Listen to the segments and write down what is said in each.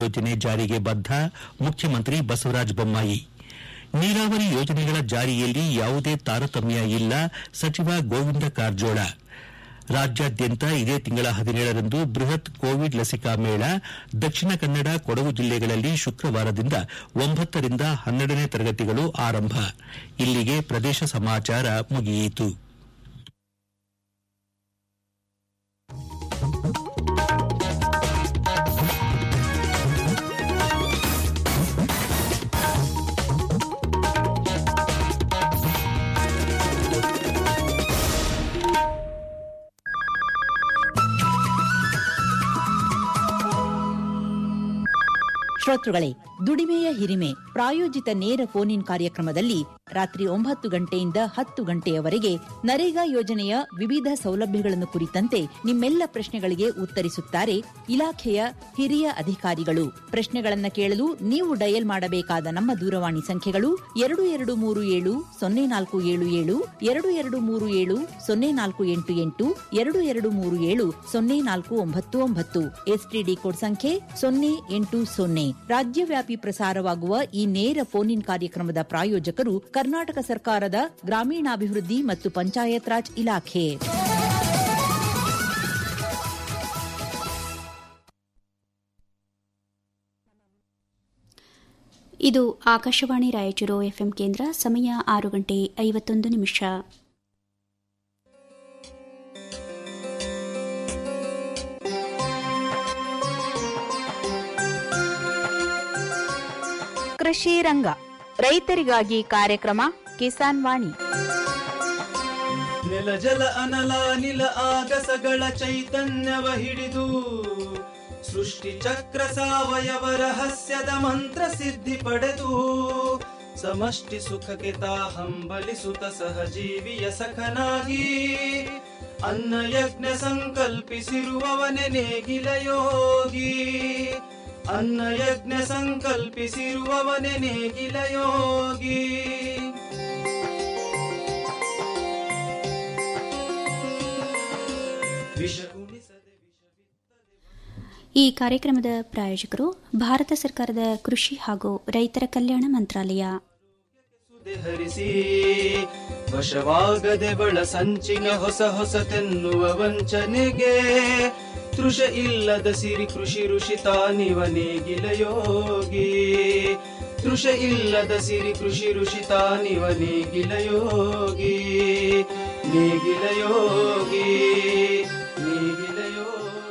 ಯೋಜನೆ ಜಾರಿಗೆ ಬದ್ಧ ಮುಖ್ಯಮಂತ್ರಿ ಬಸವರಾಜ ಬೊಮ್ಮಾಯಿ ನೀರಾವರಿ ಯೋಜನೆಗಳ ಜಾರಿಯಲ್ಲಿ ಯಾವುದೇ ತಾರತಮ್ಯ ಇಲ್ಲ ಸಚಿವ ಗೋವಿಂದ ಕಾರಜೋಳ ರಾಜ್ಯಾದ್ಯಂತ ಇದೇ ತಿಂಗಳ ಹದಿನೇಳರಂದು ಬೃಹತ್ ಕೋವಿಡ್ ಲಸಿಕಾ ಮೇಳ ದಕ್ಷಿಣ ಕನ್ನಡ ಕೊಡಗು ಜಿಲ್ಲೆಗಳಲ್ಲಿ ಶುಕ್ರವಾರದಿಂದ ಒಂಬತ್ತರಿಂದ ಹನ್ನೆರಡನೇ ತರಗತಿಗಳು ಆರಂಭ ಇಲ್ಲಿಗೆ ಪ್ರದೇಶ ಸಮಾಚಾರ ಮುಗಿಯಿತು ಶ್ರೋತೃಗಳೇ ದುಡಿಮೆಯ ಹಿರಿಮೆ ಪ್ರಾಯೋಜಿತ ನೇರ ಫೋನ್ ಇನ್ ಕಾರ್ಯಕ್ರಮದಲ್ಲಿ ರಾತ್ರಿ ಒಂಬತ್ತು ಗಂಟೆಯಿಂದ ಹತ್ತು ಗಂಟೆಯವರೆಗೆ ನರೇಗಾ ಯೋಜನೆಯ ವಿವಿಧ ಸೌಲಭ್ಯಗಳನ್ನು ಕುರಿತಂತೆ ನಿಮ್ಮೆಲ್ಲ ಪ್ರಶ್ನೆಗಳಿಗೆ ಉತ್ತರಿಸುತ್ತಾರೆ ಇಲಾಖೆಯ ಹಿರಿಯ ಅಧಿಕಾರಿಗಳು ಪ್ರಶ್ನೆಗಳನ್ನ ಕೇಳಲು ನೀವು ಡಯಲ್ ಮಾಡಬೇಕಾದ ನಮ್ಮ ದೂರವಾಣಿ ಸಂಖ್ಯೆಗಳು ಎರಡು ಎರಡು ಮೂರು ಏಳು ಸೊನ್ನೆ ನಾಲ್ಕು ಏಳು ಏಳು ಎರಡು ಎರಡು ಮೂರು ಏಳು ಸೊನ್ನೆ ನಾಲ್ಕು ಎಂಟು ಎಂಟು ಎರಡು ಎರಡು ಮೂರು ಏಳು ಸೊನ್ನೆ ನಾಲ್ಕು ಒಂಬತ್ತು ಒಂಬತ್ತು ಎಸ್ಟಿಡಿ ಕೋಡ್ ಸಂಖ್ಯೆ ಸೊನ್ನೆ ಎಂಟು ಸೊನ್ನೆ ರಾಜ್ಯವ್ಯಾಪಿ ಪ್ರಸಾರವಾಗುವ ಈ ನೇರ ಫೋನ್ ಇನ್ ಕಾರ್ಯಕ್ರಮದ ಪ್ರಾಯೋಜಕರು ಕರ್ನಾಟಕ ಸರ್ಕಾರದ ಗ್ರಾಮೀಣಾಭಿವೃದ್ಧಿ ಮತ್ತು ಪಂಚಾಯತ್ ರಾಜ್ ಇಲಾಖೆ ಇದು ಆಕಾಶವಾಣಿ ರಾಯಚೂರು ಎಫ್ಎಂ ಕೇಂದ್ರ ಸಮಯ ಆರು ಗಂಟೆ ಐವತ್ತೊಂದು ನಿಮಿಷ ಕೃಷಿ ರಂಗ ರೈತರಿಗಾಗಿ ಕಾರ್ಯಕ್ರಮ ಕಿಸಾನ್ ವಾಣಿ ನೆಲ ಜಲ ಅನಲ ನಿಲ ಆಗಸಗಳ ಚೈತನ್ಯವ ಹಿಡಿದು ಸೃಷ್ಟಿ ಚಕ್ರ ಸಾವಯವ ರಹಸ್ಯದ ಮಂತ್ರ ಸಿದ್ಧಿ ಪಡೆದು ಸಮಷ್ಟಿ ಸುಖಕ್ಕೆ ತಾ ಹಂಬಲಿಸುತ್ತ ಸಹಜೀವಿಯ ಸಖನಾಗಿ ಅನ್ನ ಯಜ್ಞ ಸಂಕಲ್ಪಿಸಿರುವವನೆ ನೇಗಿಲ ಯೋಗಿ ಅನ್ನ ಯಜ್ಞ ಸಂಕಲ್ಪಿಸಿರುವವನೆ ನೇಗಿಲ ಯೋಗಿ ವಿಷ ಉಣಿಸದೆ ಈ ಕಾರ್ಯಕ್ರಮದ ಪ್ರಾಯೋಜಕರು ಭಾರತ ಸರ್ಕಾರದ ಕೃಷಿ ಹಾಗೂ ರೈತರ ಕಲ್ಯಾಣ ಮಂತ್ರಾಲಯ ಸುದೆ ಹರಿಸಿ ವಶವಾಗದೆ ಬಳ ಸಂಚಿನ ಹೊಸ ಹೊಸತೆನ್ನುವ ವಂಚನೆಗೆ ತೃಷ ಇಲ್ಲದ ಸಿರಿ ಕೃಷಿ ಋಷಿ ತಾನಿವ ನೇಗಿಲ ಯೋಗಿ ತೃಷ ಇಲ್ಲದ ಸಿರಿ ಕೃಷಿ ಋಷಿ ತಾನಿವ ನೇಗಿಲ ಯೋಗಿ ನೇಗಿಲ ಯೋಗಿ ನೇಗಿಲ ಯೋಗಿ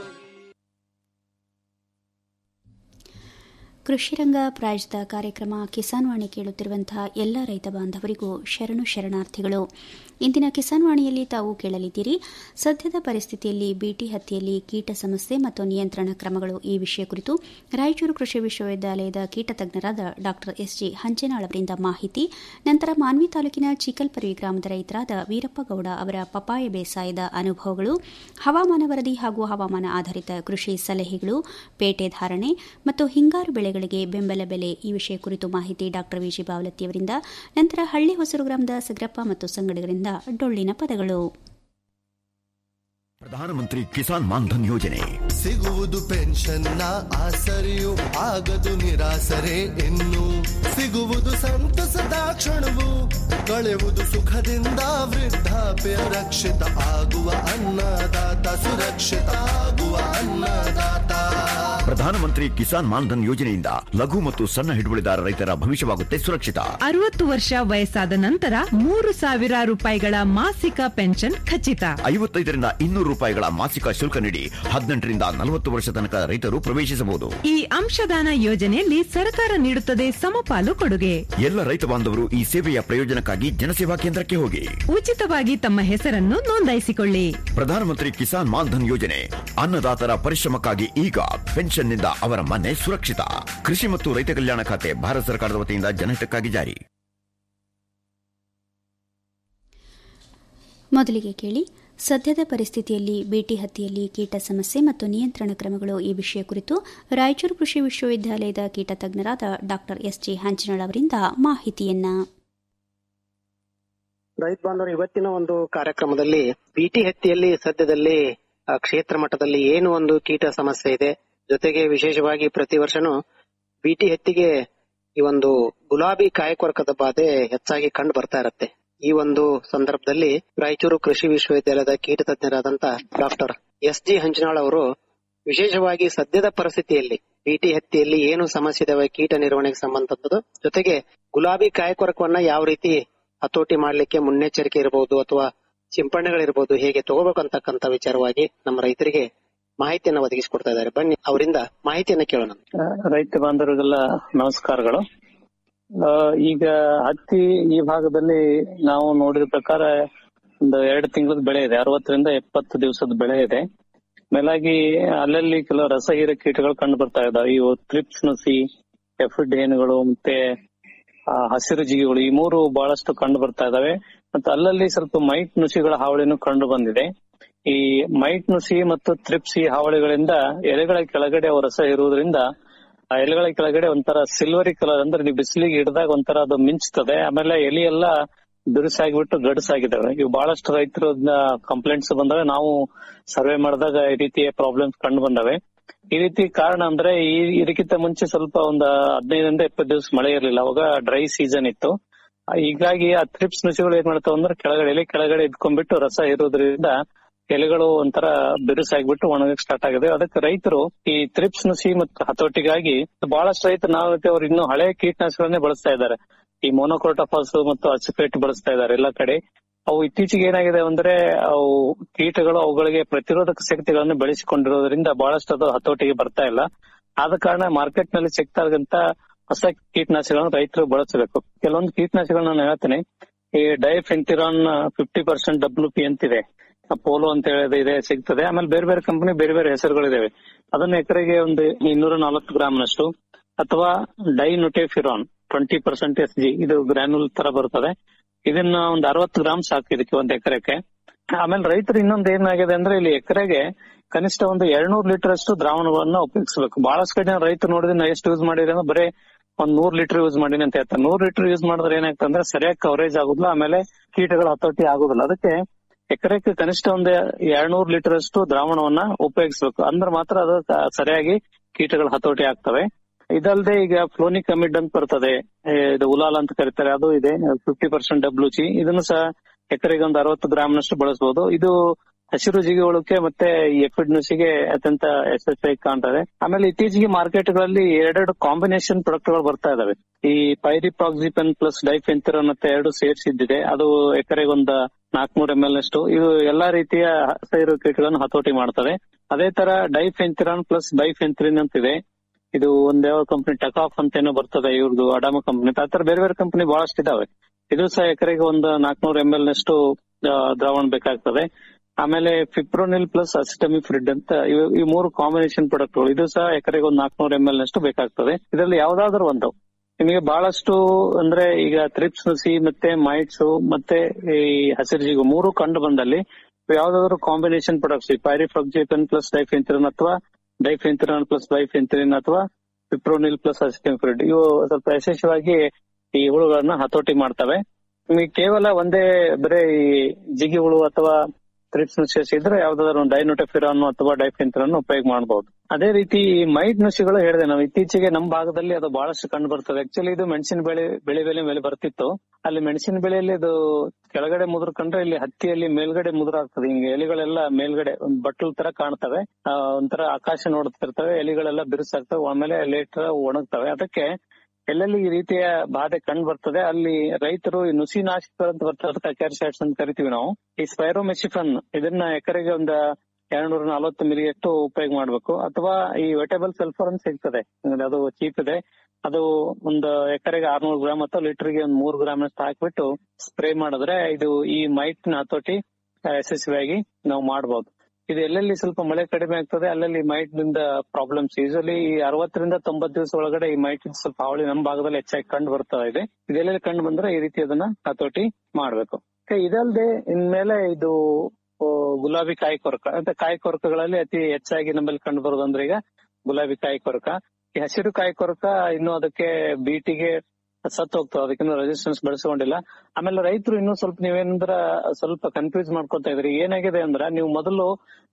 ಕೃಷಿರಂಗ ಪ್ರಾಯೋಜಿತ ಕಾರ್ಯಕ್ರಮ ಕಿಸಾನ್ ವಾಣಿ ಕೇಳುತ್ತಿರುವಂತಹ ಎಲ್ಲ ರೈತ ಬಾಂಧವರಿಗೂ ಶರಣು ಶರಣಾರ್ಥಿಗಳು ಇಂದಿನ ಕಿಸಾನ್ ವಾಣಿಯಲ್ಲಿ ತಾವು ಕೇಳಲಿದ್ದೀರಿ ಸದ್ಯದ ಪರಿಸ್ಥಿತಿಯಲ್ಲಿ ಬಿಟಿ ಹತ್ತಿಯಲ್ಲಿ ಕೀಟ ಸಮಸ್ಯೆ ಮತ್ತು ನಿಯಂತ್ರಣ ಕ್ರಮಗಳು ಈ ವಿಷಯ ಕುರಿತು ರಾಯಚೂರು ಕೃಷಿ ವಿಶ್ವವಿದ್ಯಾಲಯದ ಕೀಟ ತಜ್ಞರಾದ ಡಾ ಎಸ್ಜಿ ಹಂಚನಾಳ್ ಅವರಿಂದ ಮಾಹಿತಿ ನಂತರ ಮಾನ್ವಿ ತಾಲೂಕಿನ ಚಿಕಲ್ಪರ್ವಿ ಗ್ರಾಮದ ರೈತರಾದ ವೀರಪ್ಪ ಗೌಡ ಅವರ ಪಪಾಯ ಬೇಸಾಯದ ಅನುಭವಗಳು ಹವಾಮಾನ ವರದಿ ಹಾಗೂ ಹವಾಮಾನ ಆಧಾರಿತ ಕೃಷಿ ಸಲಹೆಗಳು ಪೇಟೆ ಧಾರಣೆ ಮತ್ತು ಹಿಂಗಾರು ಬೆಳೆಗಳಿಗೆ ಬೆಂಬಲ ಬೆಲೆ ಈ ವಿಷಯ ಕುರಿತು ಮಾಹಿತಿ ಡಾ ವಿಜಿ ಬಾವಲತ್ತಿಯವರಿಂದ ನಂತರ ಹಳ್ಳಿ ಹೊಸರು ಗ್ರಾಮದ ಸಗ್ರಪ್ಪ ಮತ್ತು ಸಂಗಡಿಗರಿಂದ ಡೊಳ್ಳಿನ ಪದಗಳು ಪ್ರಧಾನಮಂತ್ರಿ ಕಿಸಾನ್ ಮಾನ್ಧನ್ ಯೋಜನೆ ಸಿಗುವುದು ಪೆನ್ಷನ್ನ ಆಸರೆಯು ಆಗದು ನಿರಾಸರೆ ಇನ್ನು ಸಿಗುವುದು ಸಂತಸದ ಕ್ಷಣವು ಕಳೆಯುವುದು ಸುಖದಿಂದ ವೃದ್ಧಾಪ್ಯ ರಕ್ಷಿತ ಆಗುವ ಅನ್ನದಾತ ಸುರಕ್ಷಿತ ಆಗುವ ಅನ್ನದಾತ ಪ್ರಧಾನಮಂತ್ರಿ ಕಿಸಾನ್ ಮಾನ್ಧನ್ ಯೋಜನೆಯಿಂದ ಲಘು ಮತ್ತು ಸಣ್ಣ ಹಿಡುವಳಿದಾರ ರೈತರ ಭವಿಷ್ಯವಾಗುತ್ತೆ ಸುರಕ್ಷಿತ ಅರವತ್ತು ವರ್ಷ ವಯಸ್ಸಾದ ನಂತರ ಮೂರು ಸಾವಿರ ರೂಪಾಯಿಗಳ ಮಾಸಿಕ ಪೆನ್ಷನ್ ಖಚಿತ ಐವತ್ತೈದರಿಂದ ಇನ್ನೂರು ರೂಪಾಯಿಗಳ ಮಾಸಿಕ ಶುಲ್ಕ ನೀಡಿ ಹದಿನೆಂಟರಿಂದ ನಲವತ್ತು ವರ್ಷ ತನಕ ರೈತರು ಪ್ರವೇಶಿಸಬಹುದು ಈ ಅಂಶದಾನ ಯೋಜನೆಯಲ್ಲಿ ಸರ್ಕಾರ ನೀಡುತ್ತದೆ ಸಮಪಾಲು ಕೊಡುಗೆ ಎಲ್ಲ ರೈತ ಬಾಂಧವರು ಈ ಸೇವೆಯ ಪ್ರಯೋಜನಕ್ಕಾಗಿ ಜನಸೇವಾ ಕೇಂದ್ರಕ್ಕೆ ಹೋಗಿ ಉಚಿತವಾಗಿ ತಮ್ಮ ಹೆಸರನ್ನು ನೋಂದಾಯಿಸಿಕೊಳ್ಳಿ ಪ್ರಧಾನಮಂತ್ರಿ ಕಿಸಾನ್ ಮಾನ್ಧನ್ ಯೋಜನೆ ಅನ್ನದಾತರ ಪರಿಶ್ರಮಕ್ಕಾಗಿ ಈಗ ಪೆನ್ಷನ್ನಿಂದ ಅವರ ಮನೆ ಸುರಕ್ಷಿತ ಕೃಷಿ ಮತ್ತು ರೈತ ಕಲ್ಯಾಣ ಖಾತೆ ಭಾರತ ಸರ್ಕಾರದ ವತಿಯಿಂದ ಜನಹಿತಕ್ಕಾಗಿ ಜಾರಿ ಮೊದಲಿಗೆ ಕೇಳಿ ಸದ್ಯದ ಪರಿಸ್ಥಿತಿಯಲ್ಲಿ ಬೇಟಿ ಹತ್ತಿಯಲ್ಲಿ ಕೀಟ ಸಮಸ್ಯೆ ಮತ್ತು ನಿಯಂತ್ರಣ ಕ್ರಮಗಳು ಈ ವಿಷಯ ಕುರಿತು ರಾಯಚೂರು ಕೃಷಿ ವಿಶ್ವವಿದ್ಯಾಲಯದ ಕೀಟ ತಜ್ಞರಾದ ಡಾ ಎಸ್ಜಿ ಹಂಚನಾಳ್ ಅವರಿಂದ ಮಾಹಿತಿಯನ್ನ ರೈತ ಬಾಂಧವರು ಇವತ್ತಿನ ಒಂದು ಕಾರ್ಯಕ್ರಮದಲ್ಲಿ ಬಿಟಿ ಹತ್ತಿಯಲ್ಲಿ ಸದ್ಯದಲ್ಲಿ ಆ, ಕ್ಷೇತ್ರ ಮಟ್ಟದಲ್ಲಿ ಏನು ಒಂದು ಕೀಟ ಸಮಸ್ಯೆ ಇದೆ ಜೊತೆಗೆ ವಿಶೇಷವಾಗಿ ಪ್ರತಿ ವರ್ಷನೂ ಬಿಟಿ ಹತ್ತಿಗೆ ಈ ಒಂದು ಗುಲಾಬಿ ಕಾಯಕೊರಕದ ಬಾಧೆ ಹೆಚ್ಚಾಗಿ ಕಂಡು ಬರ್ತಾ ಇರತ್ತೆ ಈ ಒಂದು ಸಂದರ್ಭದಲ್ಲಿ ರಾಯಚೂರು ಕೃಷಿ ವಿಶ್ವವಿದ್ಯಾಲಯದ ಕೀಟ ತಜ್ಞರಾದಂತ ಡಾಕ್ಟರ್ ಎಸ್ ಜಿ ಹಂಚನಾಳ್ ಅವರು ವಿಶೇಷವಾಗಿ ಸದ್ಯದ ಪರಿಸ್ಥಿತಿಯಲ್ಲಿ ಬಿಟಿ ಹತ್ತಿಯಲ್ಲಿ ಏನು ಸಮಸ್ಯೆ ಇದಾವೆ ಕೀಟ ನಿರ್ವಹಣೆಗೆ ಸಂಬಂಧಪಟ್ಟದ್ದು ಜೊತೆಗೆ ಗುಲಾಬಿ ಕಾಯಕೊರಕವನ್ನ ಯಾವ ರೀತಿ ಹತೋಟಿ ಮಾಡ್ಲಿಕ್ಕೆ ಮುನ್ನೆಚ್ಚರಿಕೆ ಇರಬಹುದು ಅಥವಾ ಸಿಂಪಡಣೆಗಳಿರ್ಬೋದು ಹೇಗೆ ತಗೋಬೇಕು ಅಂತಕ್ಕಂತ ವಿಚಾರವಾಗಿ ನಮ್ಮ ರೈತರಿಗೆ ಮಾಹಿತಿಯನ್ನ ಒದಗಿಸಿಕೊಡ್ತಾ ಇದ್ದಾರೆ ಬನ್ನಿ ಅವರಿಂದ ಮಾಹಿತಿಯನ್ನ ಕೇಳೋಣ ರೈತ ಬಾಂಧವರಿಗೆಲ್ಲ ನಮಸ್ಕಾರಗಳು ಆ, ಈಗ ಹತ್ತಿ ಈ ಭಾಗದಲ್ಲಿ ನಾವು ನೋಡಿದ ಪ್ರಕಾರ ಒಂದು ಎರಡು ತಿಂಗಳದ ಬೆಳೆ ಇದೆ ಅರವತ್ತರಿಂದ ಎಪ್ಪತ್ತು ದಿವಸದ ಬೆಳೆ ಇದೆ ಮೇಲಾಗಿ ಅಲ್ಲಲ್ಲಿ ಕೆಲವು ರಸಹೀರ ಕೀಟಗಳು ಕಂಡು ಬರ್ತಾ ಇದಾವೆ ಇವು ಥ್ರಿಪ್ಸ್ ನುಸಿ ಎಫಿಡ್ ಏನುಗಳು ಮತ್ತೆ ಆ, ಹಸಿರು ಜಿಗಿಗಳು ಈ ಮೂರು ಬಹಳಷ್ಟು ಕಂಡು ಬರ್ತಾ ಇದಾವೆ ಮತ್ತೆ ಅಲ್ಲಲ್ಲಿ ಸ್ವಲ್ಪ ಮೈಟ್ ನುಸಿಗಳ ಹಾವಳಿನೂ ಕಂಡು ಬಂದಿದೆ ಈ ಮೈಟ್ ನುಸಿ ಮತ್ತು ಥ್ರಿಪ್ಸಿ ಹಾವಳಿಗಳಿಂದ ಎಲೆಗಳ ಕೆಳಗಡೆ ಅವು ರಸ ಇರುವುದರಿಂದ ಆ ಎಲೆಗಳ ಕೆಳಗಡೆ ಒಂಥರ ಸಿಲ್ವರಿ ಕಲರ್ ಅಂದ್ರೆ ನೀವು ಬಿಸಿಲಿಗೆ ಹಿಡಿದಾಗ ಒಂಥರ ಅದು ಮಿಂಚ್ತದೆ ಆಮೇಲೆ ಎಲೆ ಎಲ್ಲ ಬಿರುಸಾಗಿಬಿಟ್ಟು ಗಡಸಾಗಿದ್ದಾವೆ ಇವು ಬಹಳಷ್ಟು ರೈತರು ಕಂಪ್ಲೇಂಟ್ಸ್ ಬಂದವೆ ನಾವು ಸರ್ವೆ ಮಾಡಿದಾಗ ಈ ರೀತಿಯ ಪ್ರಾಬ್ಲಮ್ಸ್ ಕಂಡು ಬಂದವೆ ಈ ರೀತಿ ಕಾರಣ ಅಂದ್ರೆ ಈ ಇದಕ್ಕಿಂತ ಮುಂಚೆ ಸ್ವಲ್ಪ ಒಂದು ಹದಿನೈದರಿಂದ ಇಪ್ಪತ್ತು ದಿವಸ ಮಳೆ ಇರಲಿಲ್ಲ ಅವಾಗ ಡ್ರೈ ಸೀಸನ್ ಇತ್ತು ಆ, ಹೀಗಾಗಿ ಆ ಥ್ರಿಪ್ಸ್ ನುಸಿಗಳು ಏನ್ ಮಾಡ್ತಾವ ಅಂದ್ರೆ ಕೆಳಗಡೆ ಎಲೆ ಕೆಳಗಡೆ ಇದ್ಕೊಂಡ್ಬಿಟ್ಟು ರಸ ಇರೋದ್ರಿಂದ ಎಲೆಗಳು ಒಂಥರ ಬಿರುಸಾಗ್ಬಿಟ್ಟು ಒಣಗಕ್ ಸ್ಟಾರ್ಟ್ ಆಗಿದೆ ಅದಕ್ಕೆ ರೈತರು ಈ ಥ್ರಿಪ್ಸ್ ನುಸಿ ಮತ್ತು ಹತೋಟಿಗಾಗಿ ಬಹಳಷ್ಟು ರೈತರು ನಾವು ಅವ್ರು ಇನ್ನೂ ಹಳೆ ಕೀಟನಾಶಕಗಳನ್ನೇ ಬಳಸ್ತಾ ಇದ್ದಾರೆ ಈ ಮೊನೋಕ್ರೋಟೋಫಾಸ್ ಮತ್ತು ಅಸಿಪೇಟ್ ಬಳಸ್ತಾ ಇದ್ದಾರೆ ಎಲ್ಲ ಕಡೆ ಅವು ಇತ್ತೀಚೆಗೆ ಏನಾಗಿದೆ ಅಂದ್ರೆ ಅವು ಕೀಟಗಳು ಅವುಗಳಿಗೆ ಪ್ರತಿರೋಧಕ ಶಕ್ತಿಗಳನ್ನು ಬೆಳೆಸಿಕೊಂಡಿರೋದ್ರಿಂದ ಬಹಳಷ್ಟು ಅದು ಹತೋಟಿಗೆ ಬರ್ತಾ ಇಲ್ಲ ಆದ ಕಾರಣ ಮಾರ್ಕೆಟ್ ನಲ್ಲಿ ಸಿಗ್ತಾ ಇರೋಂತ ಹೊಸ ಕೀಟನಾಶಕಗಳನ್ನು ರೈತರು ಬಳಸಬೇಕು ಕೆಲವೊಂದು ಕೀಟನಾಶಕಗಳನ್ನ ನಾನು ಹೇಳ್ತೇನೆ ಈ diafenthiuron fifty percent W P ಅಂತಿದೆ ಪೋಲೋ ಅಂತ ಹೇಳಿದ ಇದೆ ಸಿಗ್ತದೆ ಆಮೇಲೆ ಬೇರೆ ಬೇರೆ ಕಂಪನಿ ಬೇರೆ ಬೇರೆ ಹೆಸರುಗಳಿದಾವೆ ಅದನ್ನ ಎಕರೆಗೆ ಒಂದು ಇನ್ನೂರ ನಲವತ್ತು ಗ್ರಾಮ್ನಷ್ಟು ಅಥವಾ dinotefuran twenty percent S G ಇದು ಗ್ರಾನ್ಯೂಲ್ ತರ ಬರ್ತದೆ ಇದನ್ನ ಒಂದು ಅರವತ್ತು ಗ್ರಾಮ್ ಸಾಕು ಇದಕ್ಕೆ ಒಂದು ಎಕರೆಗೆ ಆಮೇಲೆ ರೈತರು ಇನ್ನೊಂದು ಏನಾಗಿದೆ ಅಂದ್ರೆ ಇಲ್ಲಿ ಎಕರೆಗೆ ಕನಿಷ್ಠ ಒಂದು ಎರಡ್ನೂರು ಲೀಟರ್ ಅಷ್ಟು ದ್ರಾವಣಗಳನ್ನ ಉಪಯೋಗಿಸಬೇಕು ಬಹಳಷ್ಟು ಕಡೆ ರೈತರು ನೋಡಿದ್ರೆ ನಾ ಎಷ್ಟು ಯೂಸ್ ಮಾಡಿದ್ರೆ ಅಂದ್ರೆ ಬರೀ ಒಂದ್ ನೂರ್ ಲೀಟರ್ ಯೂಸ್ ಮಾಡೀನಿ ಅಂತ ಹೇಳ್ತಾರೆ ನೂರ್ ಲೀಟರ್ ಯೂಸ್ ಮಾಡಿದ್ರೆ ಏನಾಗ್ತದೆ ಅಂದ್ರೆ ಸರಿಯಾಗಿ ಕವರೇಜ್ ಆಗುದಿಲ್ಲ ಆಮೇಲೆ ಕೀಟಗಳ ಹತೋಟಿ ಆಗುದಿಲ್ಲ ಅದಕ್ಕೆ ಎಕರೆಗೆ ಕನಿಷ್ಠ ಒಂದು ಎರಡ್ನೂರು ಲೀಟರ್ ಅಷ್ಟು ದ್ರಾವಣವನ್ನ ಉಪಯೋಗಿಸಬೇಕು ಅಂದ್ರೆ ಮಾತ್ರ ಅದು ಕ- ಸರಿಯಾಗಿ ಕೀಟಗಳ ಹತೋಟಿ ಆಗ್ತವೆ ಇದಲ್ಲದೆ ಈಗ ಫ್ಲೋನಿಕ್ ಅಮಿಡ್ ಅಂತ ಬರ್ತದೆ ಏ, ಇದು ಉಲಾಲ್ ಅಂತ ಕರೀತಾರೆ ಅದು ಇದೆ ಫಿಫ್ಟಿ ಪರ್ಸೆಂಟ್ ಡಬ್ಲ್ಯೂ ಜಿ ಇದನ್ನು ಸಹ ಎಕರೆಗೆ ಒಂದು ಅರವತ್ತು ಗ್ರಾಮ್ನಷ್ಟು ಬಳಸಬಹುದು ಇದು ಹಸಿರು ಜಿಗಿಗಳಕ್ಕೆ ಮತ್ತೆ ಈ ಎಫಿಡ್ ನುಸಿಗೆ ಅತ್ಯಂತ ಯಶಸ್ವಿಯಾಗಿ ಕಾಣ್ತದೆ ಆಮೇಲೆ ಇತ್ತೀಚೆಗೆ ಮಾರ್ಕೆಟ್ಗಳಲ್ಲಿ ಎರಡೆರಡು ಕಾಂಬಿನೇಷನ್ ಪ್ರಾಡಕ್ಟ್ಗಳು ಬರ್ತಾ ಇದಾವೆ ಈ ಪೈರಿಪಾಕ್ಸಿಪನ್ ಪ್ಲಸ್ ಡೈಫೆಂಥಿರನ್ ಅಂತ ಎರಡು ಸೇರಿಸಿದ್ದಿದೆ ಅದು ಎಕರೆಗೆ ಒಂದು ನಾಲ್ಕನೂರ ಎಂ ಎಲ್ ನಷ್ಟು ಇದು ಎಲ್ಲಾ ರೀತಿಯ ಹಸಿರು ಕೀಟಗಳನ್ನು ಹತೋಟಿ ಮಾಡ್ತದೆ ಅದೇ ತರ ಡೈಫೆಂಥಿರಾನ್ ಪ್ಲಸ್ ಬೈಫೆಂಥ್ರಿನ್ ಅಂತಿದೆ ಇದು ಒಂದ್ ಯಾವ ಕಂಪನಿ ಟಕಾಫ್ ಅಂತ ಏನೋ ಬರ್ತದೆ ಇವ್ರದ್ದು ಅಡಾಮ ಕಂಪನಿ ಆ ತರ ಬೇರೆ ಬೇರೆ ಕಂಪನಿ ಬಹಳಷ್ಟು ಇದಾವೆ ಇದು ಸಹ ಎಕರೆಗೆ ಒಂದು ನಾಲ್ಕನೂರ ಎಂ ಎಲ್ ನಷ್ಟು ಆ, ದ್ರಾವಣ ಬೇಕಾಗ್ತದೆ ಆಮೇಲೆ ಫಿಪ್ರೋನಿಲ್ ಪ್ಲಸ್ ಅಸಿಟಮಿಫ್ರಿಡ್ ಅಂತ ಇವು- ಈ ಮೂರು ಕಾಂಬಿನೇಷನ್ ಪ್ರಾಡಕ್ಟ್ಗಳು ಇದು ಸಹ ಎಕರೆಗೆ ಒಂದು ನಾಲ್ಕನೂರ ಎಂ ಎಲ್ ನಷ್ಟು ಬೇಕಾಗ್ತದೆ ಇದರಲ್ಲಿ ಯಾವ್ದಾದ್ರು ಒಂದು ನಿಮಗೆ ಬಹಳಷ್ಟು ಅಂದ್ರೆ ಈಗ ಥ್ರಿಪ್ಸ್ ನುಸಿ ಮತ್ತೆ ಮೈಟ್ಸ್ ಮತ್ತೆ ಈ ಹಸಿರುಜಿಗು ಮೂರು ಕಂಡು ಬಂದಲ್ಲಿ ಯಾವ್ದಾದ್ರು ಕಾಂಬಿನೇಷನ್ ಪ್ರಾಡಕ್ಟ್ಸ್ ಈ ಪೈರಿಫ್ರಾಕ್ಸಿಪನ್ ಪ್ಲಸ್ ಡೈಫೆಂಥಿರನ್ ಅಥವಾ ಡೈಫೆಂಥಿರಾನ್ ಪ್ಲಸ್ ಬೈಫೆಂಥಿರಿನ್ ಅಥವಾ ಪಿಪ್ರೋನಿಲ್ ಪ್ಲಸ್ ಅಸಿಟಮಿಫ್ರಿಡ್ ಇವು ಸ್ವಲ್ಪ ಯಶಸ್ವಿಯಾಗಿ ಈ ಹುಳುಗಳನ್ನ ಹತೋಟಿ ಮಾಡ್ತವೆ ನಿಮಗೆ ಕೇವಲ ಒಂದೇ ಬರೀ ಈ ಜಿಗಿ ಹುಳು ಅಥವಾ ಥ್ರಿಪ್ಸ್ ನುಸಿ ಇದ್ರೆ ಯಾವ್ದಾದ್ರು ಒಂದು ಡೈನೋಟೆಫಿರಾನ್ ಅಥವಾ ಡೈಫೆಂಥಿರಾನ್ ಉಪಯೋಗ ಮಾಡಬಹುದು ಅದೇ ರೀತಿ ಈ ಮೈಟ್ ನುಸಿಗಳು ಹೇಳಿದೆ ನಾವು ಇತ್ತೀಚೆಗೆ ನಮ್ಮ ಭಾಗದಲ್ಲಿ ಅದು ಬಹಳಷ್ಟು ಕಂಡು ಬರ್ತದೆ ಆಕ್ಚುಲಿ ಇದು ಮೆಣಸಿನ ಬೆಳೆ ಬೆಳೆ ಬೆಲೆ ಮೇಲೆ ಬರ್ತಿತ್ತು ಅಲ್ಲಿ ಮೆಣಸಿನ ಬೆಳೆಯಲ್ಲಿ ಅದು ಕೆಳಗಡೆ ಮುದ್ರ ಕಂಡ್ರೆ ಇಲ್ಲಿ ಹತ್ತಿಯಲ್ಲಿ ಮೇಲ್ಗಡೆ ಮುದ್ರ ಆಗ್ತದೆ ಹಿಂಗೆ ಎಲೆಗಳೆಲ್ಲ ಮೇಲ್ಗಡೆ ಒಂದು ಬಟ್ಲು ತರ ಕಾಣ್ತವೆ ಆ, ಒಂಥರ ಆಕಾಶ ನೋಡ್ತಿರ್ತವೆ ಎಲೆಗಳೆಲ್ಲ ಬಿರುಸಾಗ್ತವೆ ಆಮೇಲೆ ಲೇಟರ್ ಒಣಗ್ತವೆ ಅದಕ್ಕೆ ಎಲ್ಲೆಲ್ಲಿ ಈ ರೀತಿಯ ಬಾಧೆ ಕಂಡು ಬರ್ತದೆ ಅಲ್ಲಿ ರೈತರು ಈ ನುಸಿ ನಾಶಕ ಅಂತ ಬರ್ತದೆ ಕ್ಯಾರಿಸೈಡ್ಸ್ ಅಂತ ಕರಿತೀವಿ ನಾವು ಈ ಸ್ಪೈರೋಮೆಸಿಫನ್ ಇದನ್ನ ಎಕರೆಗೆ ಒಂದ ಎರಡ್ನೂರ ನಲವತ್ತು ಮಿಲಿ ಅಷ್ಟು ಉಪಯೋಗ ಮಾಡ್ಬೇಕು ಅಥವಾ ಈ ವೆಟೇಬಲ್ ಸಲ್ಫರ್ ಅಂತ ಸಿಗ್ತದೆ ಅದು ಚೀಪ್ ಇದೆ ಅದು ಒಂದು ಎಕರೆಗೆ ಆರ್ನೂರು ಗ್ರಾಮ್ ಅಥವಾ ಲೀಟರ್ಗೆ ಒಂದು ಮೂರು ಗ್ರಾಮ್ ಅಷ್ಟು ಹಾಕ್ಬಿಟ್ಟು ಸ್ಪ್ರೇ ಮಾಡಿದ್ರೆ ಇದು ಈ ಮೈಟ್ ನ ಹತೋಟಿ ಆ, ಯಶಸ್ವಿಯಾಗಿ ನಾವು ಮಾಡಬಹುದು ಇದು ಎಲ್ಲೆಲ್ಲಿ ಸ್ವಲ್ಪ ಮಳೆ ಕಡಿಮೆ ಆಗ್ತದೆ ಅಲ್ಲಲ್ಲಿ ಮೈಟ್ ನಿಂದ ಪ್ರಾಬ್ಲಮ್ಸ್ ಯೂಶಲಿ ಈ ಅರವತ್ತರಿಂದ ತೊಂಬತ್ತು ದಿವಸ ಒಳಗಡೆ ಈ ಮೈಟ್ ಸ್ವಲ್ಪ ಹಾವಳಿ ನಮ್ಮ ಭಾಗದಲ್ಲಿ ಹೆಚ್ಚಾಗಿ ಕಂಡು ಬರ್ತಾ ಇದೆ ಇದೆಲ್ಲೆಲ್ಲಿ ಕಂಡು ಬಂದ್ರೆ ಈ ರೀತಿ ಅದನ್ನ ಹತೋಟಿ ಮಾಡ್ಬೇಕು Okay, ಇದಲ್ದೆ ಇನ್ಮೇಲೆ ಇದು ಓ, ಗುಲಾಬಿ ಕಾಯಿ ಕೊರಕ ಅಂತ ಕಾಯಿ ಕೊರಕಗಳಲ್ಲಿ ಅತಿ ಹೆಚ್ಚಾಗಿ ನಮ್ಮಲ್ಲಿ ಕಂಡು ಬರೋದಂದ್ರೆ ಈಗ ಗುಲಾಬಿ ಕಾಯಿ ಕೊರಕ ಈ ಹಸಿರು ಕಾಯಿ ಕೊರಕ ಇನ್ನು ಅದಕ್ಕೆ ಬೀಟಿಗೆ ಸತ್ತು ಹೋಗ್ತದೆ ಅದಕ್ಕಿಂತ ರೆಸಿಸ್ಟೆನ್ಸ್ ಬೆಳೆಸ್ಕೊಂಡಿಲ್ಲ ಆಮೇಲೆ ರೈತರು ಇನ್ನೂ ಸ್ವಲ್ಪ ನೀವೇನಂದ್ರ ಸ್ವಲ್ಪ ಕನ್ಫ್ಯೂಸ್ ಮಾಡ್ಕೊತಾ ಇದ್ರಿ ಏನಾಗಿದೆ ಅಂದ್ರ ನೀವು ಮೊದಲು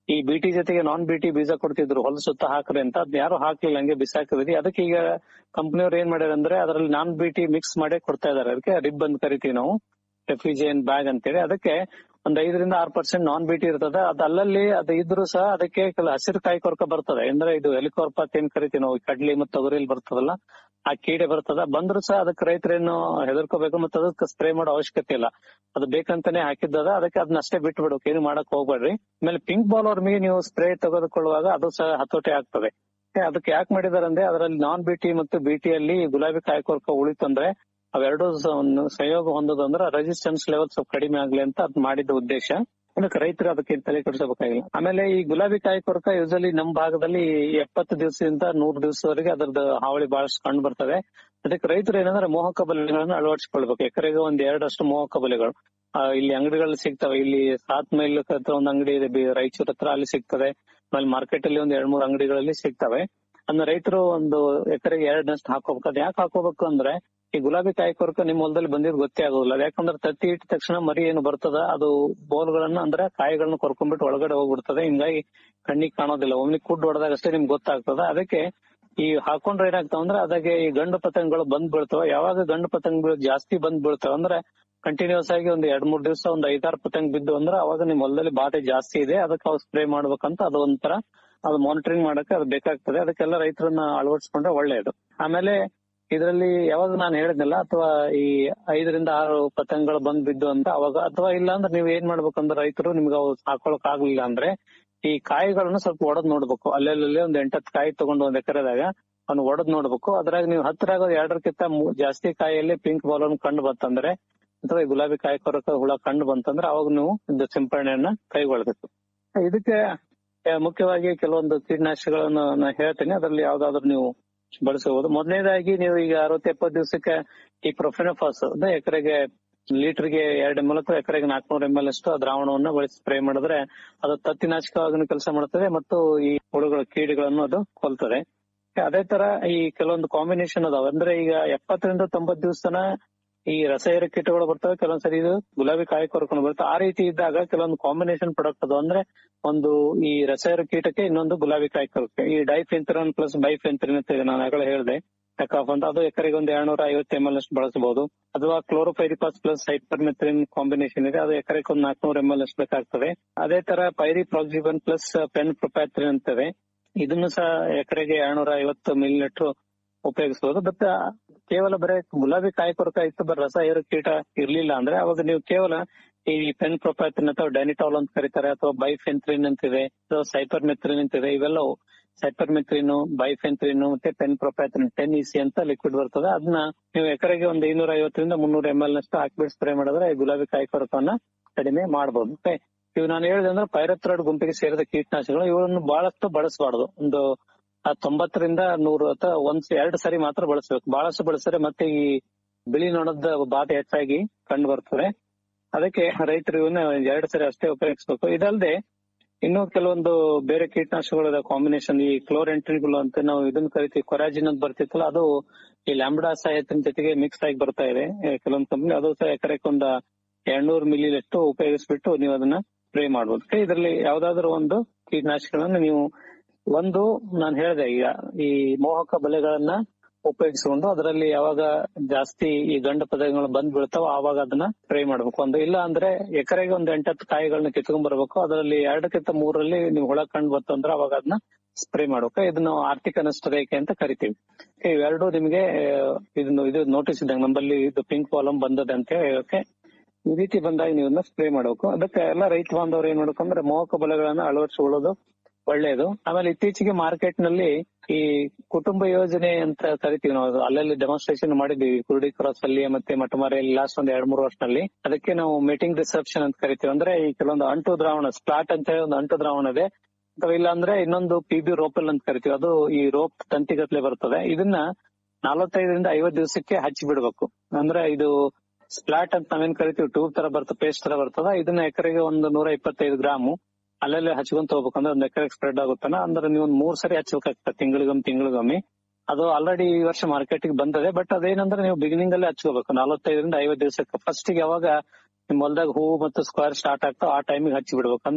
ಈ ಬಿಟಿ ಜೊತೆಗೆ ನಾನ್ ಬಿಟಿ ಬೀಜ ಕೊಡ್ತಿದ್ರು ಹೊಲ ಸುತ್ತ ಹಾಕ್ರಿ ಅಂತ ಅದ್ ಯಾರು ಹಾಕ್ಲಿಲ್ಲ ಹಂಗೆ ಬಿಸಾಕಿದ್ರಿ ಅದಕ್ಕೆ ಈಗ ಕಂಪನಿಯವ್ರು ಏನ್ ಮಾಡ್ಯಾರ ಅಂದ್ರೆ ಅದ್ರಲ್ಲಿ ನಾನ್ ಬಿಟಿ ಮಿಕ್ಸ್ ಮಾಡಿ ಕೊಡ್ತಾ ಇದಾರೆ ಅದಕ್ಕೆ ರಿಬ್ ಅಂತ ಕರಿತೀವಿ ನಾವು ರೆಫ್ರಿಜರೇನ್ ಬ್ಯಾಗ್ ಅಂತೇಳಿ ಅದಕ್ಕೆ ಒಂದ್ ಐದರಿಂದ ಆರು ಪರ್ಸೆಂಟ್ ನಾನ್ ಬಿಟಿ ಇರ್ತದೆ ಅದ್ ಅಲ್ಲಲ್ಲಿ ಅದು ಇದ್ರು ಸಹ ಅದಕ್ಕೆ ಕೆಲ ಹಸಿರು ಕಾಯಿ ಕೊರಕ ಬರ್ತದೆ ಅಂದ್ರೆ ಇದು ಹೆಲಿಕಾರ್ಪ ಅಂತ ಏನ್ ಕರಿತೀವಿ ನಾವು ಈ ಕಡ್ಲಿ ಮತ್ತು ತೊಗರಿಲಿ ಬರ್ತದಲ್ಲ ಆ ಕೀಡೆ ಬರ್ತದ ಬಂದ್ರು ಸಹ ಅದಕ್ಕೆ ರೈತರೇನು ಹೆದರ್ಕೋಬೇಕು ಮತ್ತೆ ಅದಕ್ಕೆ ಸ್ಪ್ರೇ ಮಾಡೋ ಅವಶ್ಯಕತೆ ಇಲ್ಲ ಅದು ಬೇಕಂತಾನೆ ಹಾಕಿದ್ದದ ಅದಕ್ಕೆ ಅದನ್ನ ಅಷ್ಟೇ ಬಿಟ್ಟು ಬಿಡ್ಬೇಕು ಏನು ಮಾಡಕ್ ಹೋಗ್ಬೇಡ್ರಿ ಆಮೇಲೆ ಪಿಂಕ್ ಬಾಲ್ ಮೇಲೆ ನೀವು ಸ್ಪ್ರೇ ತೆಗೆದುಕೊಳ್ಳುವಾಗ ಅದು ಸಹ ಹತೋಟಿ ಆಗ್ತದೆ ಏ, ಅದಕ್ಕೆ ಯಾಕೆ ಮಾಡಿದಾರೆ ಅಂದ್ರೆ ಅದರಲ್ಲಿ ನಾನ್ ಬಿಟಿ ಮತ್ತು ಬಿಟಿ ಅಲ್ಲಿ ಗುಲಾಬಿ ಕಾಯಕೊರ್ಕ ಉಳಿತಂದ್ರೆ ಅವೆರಡು ಸ- ಒಂದು ಸಂಯೋಗ ಹೊಂದೋದಂದ್ರೆ ರೆಸಿಸ್ಟೆನ್ಸ್ ಲೆವೆಲ್ ಸ್ವಲ್ಪ ಕಡಿಮೆ ಆಗ್ಲಿ ಅಂತ ಅದ್ ಮಾಡಿದ ಉದ್ದೇಶ ಅದಕ್ಕೆ ರೈತರು ಅದಕ್ಕೆ ತಲೆ ಕೆಡಿಸಬೇಕಾಗಿಲ್ಲ ಆಮೇಲೆ ಈ ಗುಲಾಬಿ ಕಾಯಿ ಕೊರಕ ಯೂಸಲಿ ನಮ್ಮ ಭಾಗದಲ್ಲಿ ಎಪ್ಪತ್ತು ದಿವಸದಿಂದ ನೂರು ದಿವಸವರೆಗೆ ಅದರದ್ದು ಹಾವಳಿ ಬಹಳಷ್ಟು ಕಂಡು ಬರ್ತದೆ ಅದಕ್ಕೆ ರೈತರು ಏನಂದ್ರೆ ಮೋಹಕ ಬಲೆಗಳನ್ನ ಅಳವಡಿಸಿಕೊಳ್ಬೇಕು ಎಕರೆಗೆ ಒಂದ್ ಎರಡಷ್ಟು ಮೋಹಕ ಬಲೆಗಳು ಆ, ಇಲ್ಲಿ ಅಂಗಡಿಗಳಲ್ಲಿ ಸಿಗ್ತವೆ ಇಲ್ಲಿ ಸಾತ್ ಮೈಲ್ ಹತ್ರ ಒಂದು ಅಂಗಡಿ ಇದೆ ಬಿ- ರಾಯಚೂರ್ ಹತ್ರ ಅಲ್ಲಿ ಸಿಗ್ತದೆ ಆಮೇಲೆ ಮಾರ್ಕೆಟ್ ಅಲ್ಲಿ ಒಂದ್ ಎರಡ್ ಮೂರು ಅಂಗಡಿಗಳಲ್ಲಿ ಸಿಗ್ತವೆ ಅದನ್ನ ರೈತರು ಒಂದು ಎಕರೆಗೆ ಎರಡನಷ್ಟು ಹಾಕೋಬೇಕು ಅದ್ ಯಾಕೆ ಹಾಕೋಬೇಕು ಅಂದ್ರೆ ಈ ಗುಲಾಬಿ ಕಾಯಿ ಕೊರಕ ನಿಮ್ ಹೊಲದಲ್ಲಿ ಬಂದಿದ್ ಗೊತ್ತೇ ಆಗೋದಿಲ್ಲ ಅದ್ ಯಾಕಂದ್ರೆ ತತ್ತಿ ಇಟ್ಟ ತಕ್ಷಣ ಮರಿ ಏನು ಬರ್ತದ ಅದು ಬೋಲ್ಗಳನ್ನ ಅಂದ್ರೆ ಕಾಯಿಗಳನ್ನ ಕೊರ್ಕೊಂಡ್ಬಿಟ್ಟು ಒಳಗಡೆ ಹೋಗ್ಬಿಡ್ತದೆ ಹಿಂಗಾಗಿ ಕಣ್ಣಿಗೆ ಕಾಣೋದಿಲ್ಲ ಒಮ್ಮೆ ಕುಡ್ ಹೊಡೆದಾಗ ಅಷ್ಟೇ ನಿಮ್ಗೆ ಗೊತ್ತಾಗ್ತದ ಅದಕ್ಕೆ ಈ ಹಾಕೊಂಡ್ರೆ ಏನಾಗ್ತಾವ ಅಂದ್ರೆ ಅದಕ್ಕೆ ಈ ಗಂಡು ಪತಂಗಗಳು ಬಂದ್ ಬೀಳ್ತಾವ ಯಾವಾಗ ಗಂಡು ಪತಂಗಗಳು ಜಾಸ್ತಿ ಬಂದ್ ಬೀಳ್ತಾವ ಅಂದ್ರೆ ಕಂಟಿನ್ಯೂಸ್ ಆಗಿ ಒಂದ್ ಎರಡ್ ಮೂರ್ ದಿವಸ ಒಂದ್ ಐದಾರು ಪತಂಗ ಬಿದ್ದು ಅಂದ್ರೆ ಅವಾಗ ನಿಮ್ ಹೊಲದಲ್ಲಿ ಬಾಧೆ ಜಾಸ್ತಿ ಇದೆ ಅದಕ್ಕೆ ಅವು ಸ್ಪ್ರೇ ಮಾಡ್ಬೇಕಂತ ಅದು ಒಂಥರ ಅದು ಮಾನಿಟರಿಂಗ್ ಮಾಡಕ್ಕೆ ಅದು ಬೇಕಾಗ್ತದೆ ಅದಕ್ಕೆಲ್ಲ ರೈತರನ್ನ ಅಳವಡಿಸ್ಕೊಂಡ್ರೆ ಒಳ್ಳೇದು ಆಮೇಲೆ ಇದರಲ್ಲಿ ಯಾವಾಗ ನಾನು ಹೇಳಿದ್ನಲ್ಲ ಅಥವಾ ಈ ಐದರಿಂದ ಆರು ಪತಂಗಗಳು ಬಂದ್ ಬಿದ್ದು ಅಂತ ಅವಾಗ ಅಥವಾ ಇಲ್ಲ ಅಂದ್ರೆ ನೀವು ಏನ್ ಮಾಡ್ಬೇಕಂದ್ರೆ ರೈತರು ನಿಮ್ಗೆ ಅವು ಹಾಕೊಳಕ್ ಆಗ್ಲಿಲ್ಲ ಅಂದ್ರೆ ಈ ಕಾಯಿಗಳನ್ನ ಸ್ವಲ್ಪ ಒಡದ್ ನೋಡ್ಬೇಕು ಅಲ್ಲೆಲ್ಲೇ ಒಂದ್ ಎಂಟತ್ತು ಕಾಯಿ ತಗೊಂಡು ಒಂದ್ ಎಕರೆದಾಗ ಅವ್ನ ಒಡದ್ ನೋಡ್ಬೇಕು ಅದ್ರಾಗ ನೀವು ಹತ್ತಿರಾಗ ಎರಡಕ್ಕಿಂತ ಮೂ- ಜಾಸ್ತಿ ಕಾಯಿಯಲ್ಲಿ ಪಿಂಕ್ ಬಾಲ್ ಕಂಡು ಬಂತಂದ್ರೆ ಅಥವಾ ಈ ಗುಲಾಬಿ ಕಾಯಿ ಕೊರಕ ಹುಳ ಕಂಡು ಬಂತಂದ್ರೆ ಅವಾಗ ನೀವು ಇದು ಸಿಂಪರಣೆಯನ್ನ ಕೈಗೊಳ್ಬೇಕು ಇದಕ್ಕೆ ಆ, ಮುಖ್ಯವಾಗಿ ಕೆಲವೊಂದು ಕೀಟನಾಶಕಗಳನ್ನು ನಾನು ಹೇಳ್ತೇನೆ ಅದರಲ್ಲಿ ಯಾವ್ದಾದ್ರು ನೀವು ಬಳಸಬಹುದು ಮೊದಲನೇದಾಗಿ ನೀವು ಈಗ ಅರವತ್ತು ಎಪ್ಪತ್ತು ದಿವಸಕ್ಕೆ ಈ ಪ್ರೊಫೆನಫಾಸ್ ಅಂದ್ರೆ ಎಕರೆಗೆ ಲೀಟರ್ಗೆ ಎರಡು ಎಂ ಎಲ್ ಅಥವಾ ಎಕರೆಗೆ ನಾಲ್ಕನೂರ ಎಂ ಎಲ್ ಅಷ್ಟು ಆ ದ್ರಾವಣವನ್ನ ಬಳಸಿ ಸ್ಪ್ರೇ ಮಾಡಿದ್ರೆ ಅದು ತತ್ತಿನಾಶಕವಾಗಿ ಕೆಲಸ ಮಾಡುತ್ತದೆ ಮತ್ತು ಈ ಹುಳುಗಳ ಕೀಡಿಗಳನ್ನು ಅದು ಕೊಲ್ತದೆ ಅದೇ ತರ ಈ ಕೆಲವೊಂದು ಕಾಂಬಿನೇಷನ್ ಅದಾವ ಅಂದ್ರೆ ಈಗ ಎಪ್ಪತ್ತರಿಂದ ತೊಂಬತ್ ದಿವಸನ ಈ ರಸಾಯನ ಕೀಟಗಳು ಬರ್ತವೆ ಕೆಲವೊಂದ್ಸರಿ ಇದು ಗುಲಾಬಿ ಕಾಯಿ ಕೊರಕೊಂಡು ಬರ್ತವೆ ಆ ರೀತಿ ಇದ್ದಾಗ ಕೆಲವೊಂದು ಕಾಂಬಿನೇಷನ್ ಪ್ರಾಡಕ್ಟ್ ಅದು ಅಂದ್ರೆ ಒಂದು ಈ ರಸಾಯನ ಕೀಟಕ್ಕೆ ಇನ್ನೊಂದು ಗುಲಾಬಿ ಕಾಯಿ ಕೊರಕೆ ಈ ಡೈಫೆಂಥ್ರಿನ್ ಪ್ಲಸ್ ಬೈಫೆಂಥ್ರಿನ್ ಅಂತ ಇದೆ ನಾನು ಆಗಲೇ ಹೇಳಿದೆ ಟೆಕಾಫ್ ಅಂತ ಅದು ಎಕರೆಗೆ ಒಂದು ಎರಡ್ನೂರ ಐವತ್ತು ಎಂ ಎಲ್ ಅಷ್ಟು ಬಳಸಬಹುದು ಅಥವಾ ಕ್ಲೋರೋಫೈರಿಪಾಸ್ ಪ್ಲಸ್ ಹೈಪರ್ಮೆಥ್ರಿನ್ ಕಾಂಬಿನೇಷನ್ ಇದೆ ಅದು ಎಕರೆಗೆ ಒಂದು ನಾಲ್ಕನೂರ ಎಂ ಎಲ್ ಅಷ್ಟು ಬೇಕಾಗ್ತದೆ ಅದೇ ತರ ಪೈರಿ ಪ್ರಾಕ್ಸಿಬನ್ ಪ್ಲಸ್ ಪೆನ್ ಪ್ರೊಪ್ಯಾಥ್ರಿನ್ ಅಂತವೆ ಇದನ್ನು ಸಹ ಎಕರೆಗೆ ಎರಡ್ನೂರ ಐವತ್ತು ಮಿಲಿ ಲೀಟರ್ ಉಪಯೋಗಿಸಬಹುದು ಬಟ್ ಕೇವಲ ಬರೀ ಗುಲಾಬಿ ಕಾಯಿ ಕೊರಕ ಇತ್ತು ಬರೀ ರಸ ಏರು ಕೀಟ ಇರ್ಲಿಲ್ಲ ಅಂದ್ರೆ ಅವಾಗ ನೀವು ಕೇವಲ ಈ ಪೆನ್ ಪ್ರೊಪ್ಯಾಥ್ರಿನ್ ಅಥವಾ ಡೈನಿಟಾಲ್ ಅಂತ ಕರೀತಾರೆ ಅಥವಾ ಬೈಫೆಂಥ್ರಿನ್ ಅಂತಿದೆ ಅಥವಾ ಸೈಪರ್ಮೆಥ್ರಿನ್ ಅಂತಿದೆ ಇವೆಲ್ಲವು ಸೈಪರ್ಮೆಥ್ರಿನ್ ಬೈಫೆಂಥ್ರಿನ್ ಮತ್ತೆ ಪೆನ್ ಪ್ರೊಪ್ಯಾಥ್ರಿನ್ ಟೆನ್ ಇಸಿ ಅಂತ ಲಿಕ್ವಿಡ್ ಬರ್ತದೆ ಅದನ್ನ ನೀವು ಎಕರೆಗೆ ಒಂದು ಐನೂರ ಐವತ್ತರಿಂದ ಮುನ್ನೂರ ಎಂ ಎಲ್ ನಷ್ಟು ಹಾಕ್ಬಿಟ್ಟು ಸ್ಪ್ರೇ ಮಾಡಿದ್ರೆ ಈ ಗುಲಾಬಿ ಕಾಯಿ ಕೊರಕವನ್ನ ಕಡಿಮೆ ಮಾಡಬಹುದು ಓಕೆ ಇವು ನಾನು ಹೇಳಿದೆ ಅಂದ್ರೆ ಪೈರತ್ರಾಯ್ಡ್ ಗುಂಪಿಗೆ ಸೇರಿದ ಕೀಟನಾಶಕಗಳು ಇವನ್ನು ಬಹಳಷ್ಟು ಬಳಸಬಾರ್ದು ಒಂದು ಆ ತೊಂಬತ್ತರಿಂದ ನೂರು ಅಥವಾ ಒಂದ್ ಎರಡು ಸರಿ ಮಾತ್ರ ಬಳಸಬೇಕು ಬಹಳಷ್ಟು ಬಳಸಿದ್ರೆ ಮತ್ತೆ ಈ ಬಿಳಿ ನೊಣದ ಬಾಧೆ ಹೆಚ್ಚಾಗಿ ಕಂಡು ಬರ್ತದೆ ಅದಕ್ಕೆ ರೈತರು ಇವನ್ನ ಎರಡು ಸರಿ ಅಷ್ಟೇ ಉಪಯೋಗಿಸಬೇಕು ಇದಲ್ಲದೆ ಇನ್ನು ಕೆಲವೊಂದು ಬೇರೆ ಕೀಟನಾಶಕಗಳ ಕಾಂಬಿನೇಷನ್ ಈ ಕ್ಲೋರೆಂಟ್ರಿಗಳು ಅಂತ ನಾವು ಇದನ್ನ ಕರಿತೀವಿ ಕೊರಾಜಿನ್ ಅಂತ ಬರ್ತಿತ್ತಲ್ಲ ಅದು ಈ ಲ್ಯಾಂಬ್ಡಾ ಸಹಾಯತಿನ ಜೊತೆಗೆ ಮಿಕ್ಸ್ ಆಗಿ ಬರ್ತಾ ಇದೆ ಏ, ಕೆಲವೊಂದು ಕಂಪನಿ ಅದು ಸಹ ಎಕರೆಗೆ ಒಂದು ಎರಡ್ನೂರು ಮಿಲಿ ಅಷ್ಟು ಉಪಯೋಗಿಸ್ಬಿಟ್ಟು ನೀವು ಅದನ್ನ ಸ್ಪ್ರೇ ಮಾಡಬಹುದು ಇದರಲ್ಲಿ ಯಾವ್ದಾದ್ರು ಒಂದು ಕೀಟನಾಶಕಗಳನ್ನ ನೀವು ಒಂದು ನಾನು ಹೇಳಿದೆ ಈಗ ಈ ಮೋಹಕ ಬಲೆಗಳನ್ನ ಉಪಯೋಗಿಸಿಕೊಂಡು ಅದರಲ್ಲಿ ಯಾವಾಗ ಜಾಸ್ತಿ ಈ ಗಂಡು ಪದಗಳು ಬಂದ್ ಬೀಳ್ತಾವ ಆವಾಗ ಅದನ್ನ ಸ್ಪ್ರೇ ಮಾಡ್ಬೇಕು ಒಂದು ಇಲ್ಲ ಅಂದ್ರೆ ಎಕರೆಗೆ ಒಂದು ಎಂಟತ್ತು ಕಾಯಿಗಳನ್ನ ಕಿತ್ಕೊಂಡ್ ಬರ್ಬೇಕು ಅದರಲ್ಲಿ ಎರಡಕ್ಕಿಂತ ಮೂರರಲ್ಲಿ ನೀವು ಹುಳ ಕಂಡು ಬಂತಂದ್ರೆ ಅವಾಗ ಅದನ್ನ ಸ್ಪ್ರೇ ಮಾಡ್ಬೇಕು ಇದನ್ನ ನಾವು ಆರ್ಥಿಕ ನಷ್ಟ ರೇಖೆ ಅಂತ ಕರಿತೀವಿ ಇವೆರಡು ನಿಮ್ಗೆ ಆ, ಇದನ್ನು ಇದು ನೋಟಿಸ್ ಇದ್ದಂಗೆ ನಮ್ಮಲ್ಲಿ ಇದು ಪಿಂಕ್ ಕಾಲಮ್ ಬಂದದೆ ಅಂತ ಹೇಳಕ್ಕೆ ಈ ರೀತಿ ಬಂದಾಗ ನೀವು ಇದನ್ನ ಸ್ಪ್ರೇ ಮಾಡ್ಬೇಕು ಅದಕ್ಕೆ ಎಲ್ಲ ರೈತ ಬಾಂಧವರು ಏನ್ ಮಾಡ್ಬೇಕು ಅಂದ್ರೆ ಮೋಹಕ ಬಲೆಗಳನ್ನ ಅಳವಡಿಸಿಕೊಳ್ಳೋದು ಒಳ್ಳೆಯದು ಆಮೇಲೆ ಇತ್ತೀಚೆಗೆ ಮಾರ್ಕೆಟ್ ನಲ್ಲಿ ಈ ಕುಟುಂಬ ಯೋಜನೆ ಅಂತ ಕರಿತೀವಿ ನಾವು ಅಲ್ಲಲ್ಲಿ ಡೆಮಾನ್ಸ್ಟ್ರೇಷನ್ ಮಾಡಿದ್ವಿ ಕುರುಡಿ ಕ್ರಾಸ್ ಅಲ್ಲಿ ಮತ್ತೆ ಮಠಮಾರಿಯಲ್ಲಿ ಲಾಸ್ಟ್ ಒಂದ್ ಎರಡ್ ಮೂರು ವರ್ಷದಲ್ಲಿ ಅದಕ್ಕೆ ನಾವು ಮೀಟಿಂಗ್ ರಿಸೆಪ್ಷನ್ ಅಂತ ಕರಿತೀವಿ ಅಂದ್ರೆ ಈ ಕೆಲವೊಂದು ಅಂಟು ದ್ರಾವಣ ಸ್ಪ್ಲಾಟ್ ಅಂತ ಹೇಳಿ ಒಂದು ಅಂಟು ದ್ರಾವಣ ಇದೆ ಅಥವಾ ಇಲ್ಲ ಅಂದ್ರೆ ಇನ್ನೊಂದು ಪಿ ಬಿ ರೋಪಲ್ ಅಂತ ಕರಿತೀವಿ ಅದು ಈ ರೋಪ್ ತಂತಿಗತ್ಲೆ ಬರ್ತದೆ ಇದನ್ನ ನಲವತ್ತೈದರಿಂದ ಐವತ್ ದಿವಸಕ್ಕೆ ಹಚ್ಚಿ ಬಿಡ್ಬೇಕು ಅಂದ್ರೆ ಇದು ಸ್ಪ್ಲಾಟ್ ಅಂತ ನಾವೇನ್ ಕರಿತೀವಿ ಟ್ಯೂಬ್ ತರ ಬರ್ತದೆ ಪೇಸ್ಟ್ ತರ ಬರ್ತದ ಇದನ್ನ ಎಕರೆಗೆ ಒಂದು ನೂರ ಇಪ್ಪತ್ತೈದು ಗ್ರಾಮು ಅಲ್ಲಲ್ಲೇ ಹಚ್ಕೊಂತ ಹೋಗ್ಬೇಕಂದ್ರೆ ಒಂದ್ ಎಕರೆಗೆ ಸ್ಪ್ರೆಡ್ ಆಗುತ್ತಾನ ಅಂದ್ರೆ ನೀವು ಒಂದ್ ಮೂರ್ ಸರಿ ಹಚ್ಬೇಕಾಗ್ತದೆ ತಿಂಗಳಿಗೊಮ್ಮೆ ತಿಂಗಳಿಗೊಮ್ಮೆ ಅದು ಆಲ್ರೆಡಿ ಈ ವರ್ಷ ಮಾರ್ಕೆಟ್ ಬಂದದೆ ಬಟ್ ಅದೇನಂದ್ರೆ ನೀವು ಬಿಗಿನಿಂಗ್ ಅಲ್ಲೇ ಹಚ್ಕೋಬೇಕು ನಲವತ್ತೈದರಿಂದ ಐವತ್ ದಿವಸಕ್ಕೆ ಫಸ್ಟ್ ಯಾವಾಗ ನಿಮ್ ಹೊಲದಾಗ ಹೂವು ಮತ್ತು ಸ್ಕ್ವೇರ್ ಸ್ಟಾರ್ಟ್ ಆಗ್ತಾವ ಆ ಟೈಮಿಗೆ ಹಚ್ಚಿ ಬಿಡ್ಬೇಕು ಅಂದ್ರೆ